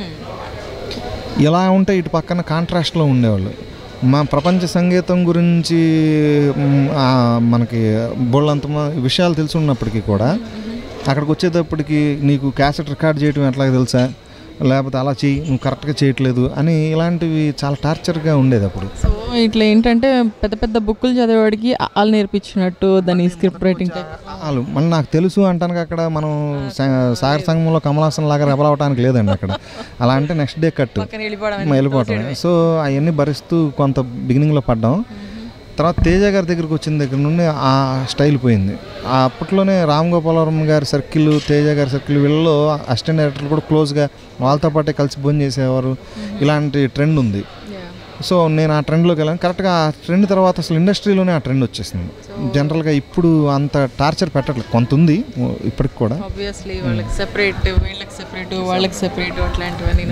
ఇలా ఉంటే ఇటు పక్కన కాంట్రాస్ట్లో ఉండేవాళ్ళు మా ప్రపంచ సంగీతం గురించి మ్, ఆ, మనకి బోళ్ళంత మ- విషయాలు తెలిసి ఉన్నప్పటికీ కూడా అక్కడికి వచ్చేటప్పటికి నీకు క్యాసెట్ రికార్డ్ చేయడం ఎట్లా తెలుసా లేకపోతే అలా చెయ్యి నువ్వు కరెక్ట్గా చేయట్లేదు అని ఇలాంటివి చాలా టార్చర్గా ఉండేది అప్పుడు సో ఇట్లా ఏంటంటే పెద్ద పెద్ద బుక్కులు చదివేవాడికి వాళ్ళు నేర్పించినట్టు దాని స్క్రిప్ట్ రైటింగ్ టైప్ వాళ్ళు మళ్ళీ నాకు తెలుసు అంటానికి అక్కడ మనం సా- సాగర సంఘంలో కమలాసన్ లాగా రెబలవటానికి లేదండి అక్కడ అలా అంటే నెక్స్ట్ డే కట్టు పక్కన వెళ్ళిపోవడం వెళ్ళిపోవటం సో అవన్నీ భరిస్తూ కొంత బిగినింగ్లో పడ్డాం తర్వాత తేజ గారి దగ్గరికి వచ్చిన దగ్గర నుండి ఆ స్టైల్ పోయింది ఆ అప్పట్లోనే రామ్ గోపాలవరం గారి సర్కిల్ తేజ గారి సర్కిల్ వీళ్ళలో అసిస్టెంట్ డైరెక్టర్లు కూడా క్లోజ్గా వాళ్ళతో పాటే కలిసి భోజనం చేసేవారు ఇలాంటి ట్రెండ్ ఉంది సో నేను ఆ ట్రెండ్లోకి వెళ్ళాను కరెక్ట్గా ఆ ట్రెండ్ తర్వాత అసలు ఇండస్ట్రీలోనే ఆ ట్రెండ్ వచ్చేసింది జనరల్గా ఇప్పుడు అంత టార్చర్ పెట్టట్లేదు కొంత ఉంది ఇప్పటికి కూడా ఆబ్వియస్లీ వాళ్ళకి సెపరేట్ వీళ్ళకి సెపరేట్ వాళ్ళకి సెపరేట్ అట్లాంటివన్నీ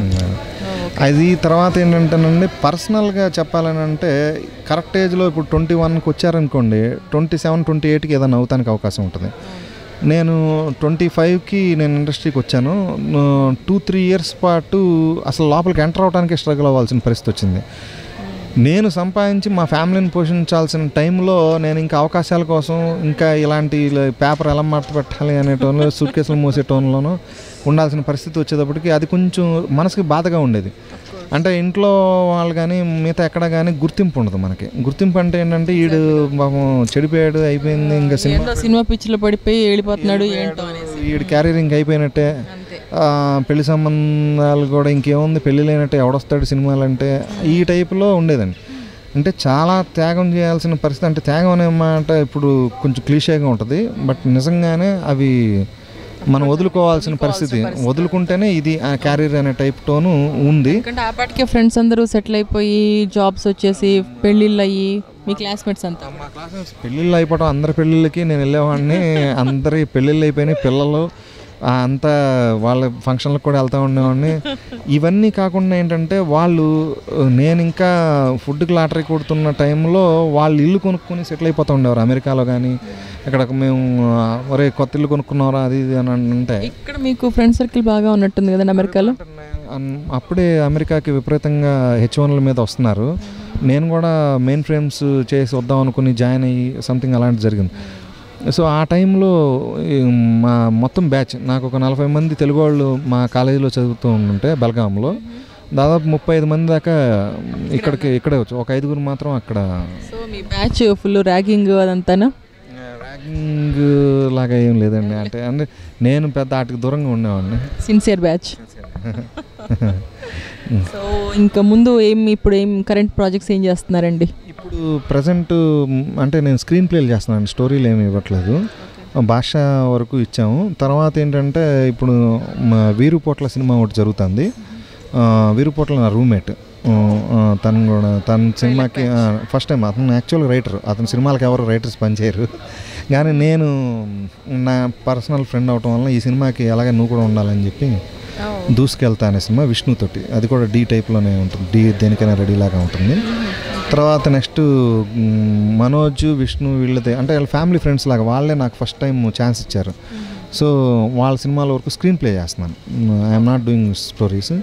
అది తర్వాత ఏంటంటేనండి పర్సనల్గా చెప్పాలని అంటే కరెక్ట్ ఏజ్లో ఇప్పుడు ట్వంటీ వన్కి వచ్చారనుకోండి ట్వంటీ సెవెన్ ట్వంటీ ఎయిట్కి ఏదైనా అవుతానికి అవకాశం ఉంటుంది నేను ట్వంటీ ఫైవ్కి నేను ఇండస్ట్రీకి వచ్చాను టూ త్రీ ఇయర్స్ పాటు అసలు లోపలికి ఎంటర్ అవడానికి స్ట్రగుల్ అవ్వాల్సిన పరిస్థితి వచ్చింది నేను సంపాదించి మా ఫ్యామిలీని పోషించాల్సిన టైంలో నేను ఇంకా అవకాశాల కోసం ఇంకా ఇలాంటి ఇలా పేపర్ ఎలా మడత పెట్టాలి అనే టోన్లో సూట్ కేసులు మోసే టోన్లోనూ ఉండాల్సిన పరిస్థితి వచ్చేటప్పటికి అది కొంచెం మనసుకి బాధగా ఉండేది అంటే ఇంట్లో వాళ్ళు కానీ మిగతా ఎక్కడ కానీ గుర్తింపు ఉండదు మనకి గుర్తింపు అంటే ఏంటంటే ఈడు పాపం చెడిపోయాడు అయిపోయింది ఇంకా సినిమా ఏంటో సినిమా పిచ్చిలో పడిపోయి వెళ్ళిపోతున్నాడు ఏంటో అనేసి ఈడు క్యారియర్ ఇంక అయిపోయినట్టే అంతే ఆ, పెళ్లి సంబంధాలు కూడా ఇంకేముంది పెళ్లి లేనట్టే ఎవడొస్తాడు సినిమాలు అంటే ఈ టైపులో ఉండేదండి అంటే చాలా త్యాగం చేయాల్సిన పరిస్థితి అంటే త్యాగం అనే మాట ఇప్పుడు కొంచెం క్లీషేగా ఉంటుంది బట్ నిజంగానే అవి మనం వదులుకోవాల్సిన పరిస్థితి వదులుకుంటేనే ఇది ఆ క్యారియర్ అనే టైప్ టోను ఉంది ఎందుకంటే ఆ పాటికే ఫ్రెండ్స్ అందరూ సెటిల్ అయిపోయి జాబ్స్ వచ్చేసి పెళ్ళిళ్ళు అయ్యి మీ క్లాస్మేట్స్ అంతా మా క్లాస్మేట్స్ పెళ్ళిళ్ళు అయిపోవడం అందరి పెళ్ళిళ్ళకి నేను వెళ్ళేవాడిని అందరి పెళ్ళిళ్ళు అయిపోయినాయి పిల్లలు ఆ, అంతా వాళ్ళ ఫంక్షన్లకు కూడా వెళ్తూ ఉండేవాడిని ఇవన్నీ కాకుండా ఏంటంటే వాళ్ళు నేను ఇంకా ఫుడ్కి లాటరీ కొడుతున్న టైంలో వాళ్ళు ఇల్లు కొనుక్కొని సెటిల్ అయిపోతూ ఉండేవారు అమెరికాలో కానీ ఇక్కడ మేము ఆ, ఒరే కొత్త ఇల్లు కొనుక్కున్నారా అది ఇది అని అంటే ఇక్కడ మీకు ఫ్రెండ్ సర్కిల్ బాగా ఉన్నట్టుంది కదండి అమెరికాలో అన్- అప్పుడే అమెరికాకి విపరీతంగా హెచ్ వన్ల మీద వస్తున్నారు నేను కూడా మెయిన్ ఫ్రేమ్స్ చేసి వద్దాం అనుకుని జాయిన్ అయ్యి సంథింగ్ అలాంటి జరిగింది సో ఆ టైంలో ఈ మా మొత్తం బ్యాచ్ నాకు ఒక నలభై మంది తెలుగు వాళ్ళు మా కాలేజీలో చదువుతూ ఉంటే బెల్గాంలో దాదాపు ముప్పై ఐదు మంది దాకా ఇక్కడికి ఇక్కడే వచ్చు ఒక ఐదుగురు మాత్రం అక్కడ సో మీ బ్యాచ్ ఫుల్ ర్యాగింగ్ అదంతానా ర్యాగింగ్ లాగా ఏం లేదండి అంటే అంటే నేను పెద్ద వాటికి దూరంగా ఉండేవాడిని సిన్సియర్ బ్యాచ్ సో ఇంకా ముందు ఏం ఇప్పుడు ఏం కరెంట్ ప్రాజెక్ట్స్ ఏం చేస్తున్నారండి ఇప్పుడు ప్రజెంట్ అంటే నేను స్క్రీన్ ప్లేలు చేస్తున్నాను స్టోరీలు ఏమి ఇవ్వట్లేదు భాష వరకు ఇచ్చాము తర్వాత ఏంటంటే ఇప్పుడు మా వీరుపోట్ల సినిమా ఒకటి జరుగుతుంది ఆ, వీరుపోట్ల నా రూమ్మేట్ తను కూడా తన సినిమాకి ఫస్ట్ టైం అతను యాక్చువల్ రైటర్ అతని సినిమాలకు ఎవరు రైటర్స్ పనిచేయరు కానీ నేను నా పర్సనల్ ఫ్రెండ్ అవటం వల్ల ఈ సినిమాకి ఎలాగ నువ్వు కూడా ఉండాలని చెప్పి దూసుకెళ్తా అనే సినిమా విష్ణుతోటి అది కూడా డీ టైప్లోనే ఉంటుంది డీ దేనికైనా రెడీ లాగా ఉంటుంది తర్వాత నెక్స్ట్ మనోజ్ విష్ణు వీళ్ళది అంటే వాళ్ళ ఫ్యామిలీ ఫ్రెండ్స్ లాగా వాళ్ళే నాకు ఫస్ట్ టైం ఛాన్స్ ఇచ్చారు సో వాళ్ళ సినిమాల వరకు స్క్రీన్ ప్లే చేస్తున్నాను ఐఎమ్ నాట్ డూయింగ్ స్టోరీస్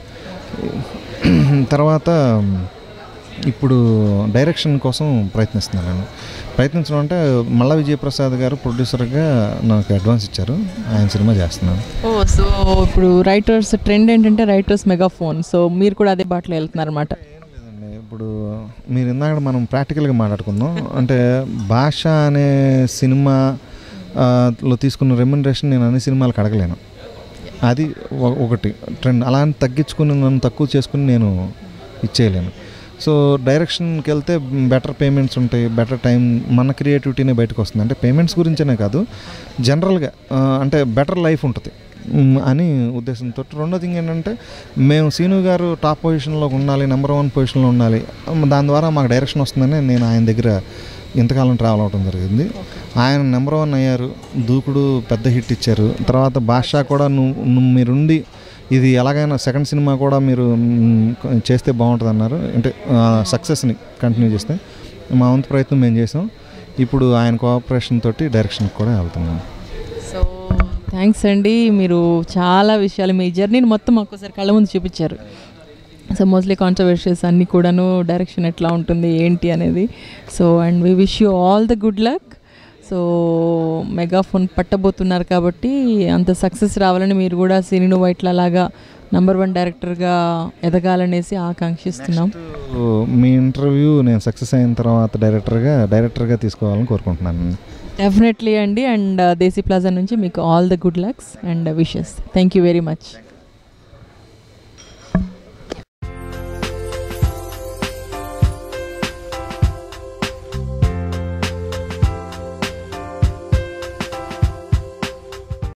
తర్వాత ఇప్పుడు డైరెక్షన్ కోసం ప్రయత్నిస్తున్నాను ప్రయత్నించడం అంటే మల్ల విజయప్రసాద్ గారు ప్రొడ్యూసర్గా నాకు అడ్వాన్స్ ఇచ్చారు ఆయన సినిమా చేస్తున్నాను ఓ సో ఇప్పుడు రైటర్స్ ట్రెండ్ ఏంటంటే రైటర్స్ మెగాఫోన్ సో మీరు కూడా అదే బాటలో వెళ్తున్నారు అనమాట ఏం లేదండి ఇప్పుడు మీరు ఇందాక మనం ప్రాక్టికల్గా మాట్లాడుకుందాం అంటే భాష అనే సినిమా ఆ, లో తీసుకున్న రెమ్యునరేషన్ నేను అన్ని సినిమాలకు అడగలేను అది ఒ- ఒకటి ట్రెండ్ అలా అని తగ్గించుకుని నన్ను తక్కువ చేసుకుని నేను ఇచ్చేయలేను సో డైరెక్షన్కి వెళ్తే బెటర్ పేమెంట్స్ ఉంటాయి బెటర్ టైం మన క్రియేటివిటీనే బయటకు వస్తుంది అంటే పేమెంట్స్ గురించనే కాదు జనరల్గా ఆ, అంటే బెటర్ లైఫ్ ఉంటుంది మ్, అని ఉద్దేశంతో రెండో థింగ్ ఏంటంటే మేము సీను గారు టాప్ పొజిషన్లో ఉండాలి నెంబర్ వన్ పొజిషన్లో ఉండాలి మ్, దాని ద్వారా మాకు డైరెక్షన్ వస్తుందని నేను ఆయన దగ్గర ఇంతకాలం ట్రావెల్ అవడం జరిగింది ఆయన నెంబర్ వన్ అయ్యారు దూకుడు పెద్ద హిట్ ఇచ్చారు తర్వాత బాషా కూడా నువ్వు నువ్వు మీరుండి ఇది ఎలాగైనా సెకండ్ సినిమా కూడా మీరు మ్, చేస్తే బాగుంటుంది అన్నారు అంటే సక్సెస్ని కంటిన్యూ చేస్తే మా వంతు ప్రయత్నం మేము చేసాం ఇప్పుడు ఆయన కోఆపరేషన్ తోటి డైరెక్షన్కి కూడా వెళ్తున్నాం సో థ్యాంక్స్ అండి మీరు చాలా విషయాలు మీ జర్నీని మొత్తం ఒక్కసారి కళ్ళ ముందు చూపించారు సో మోస్ట్లీ కాంట్రవర్షియస్ అన్నీ కూడాను డైరెక్షన్ ఎట్లా ఉంటుంది ఏంటి అనేది so and we wish you all the good luck so megaphone పట్టబోతున్నారు కాబట్టి అంత సక్సెస్ రావాలని మీరు కూడా సినిను వైట్ల లాగా నంబర్ వన్ డైరెక్టర్గా ఎదగాలనేసి ఆకాంక్షిస్తున్నాం సో మీ ఇంటర్వ్యూ నేను సక్సెస్ అయిన తర్వాత డైరెక్టర్గా డైరెక్టర్గా తీసుకోవాలని కోరుకుంటున్నాను డెఫినెట్లీ అండి అండ్ దేశీ ప్లాజా నుంచి మీకు all the good lucks and wishes thank you very much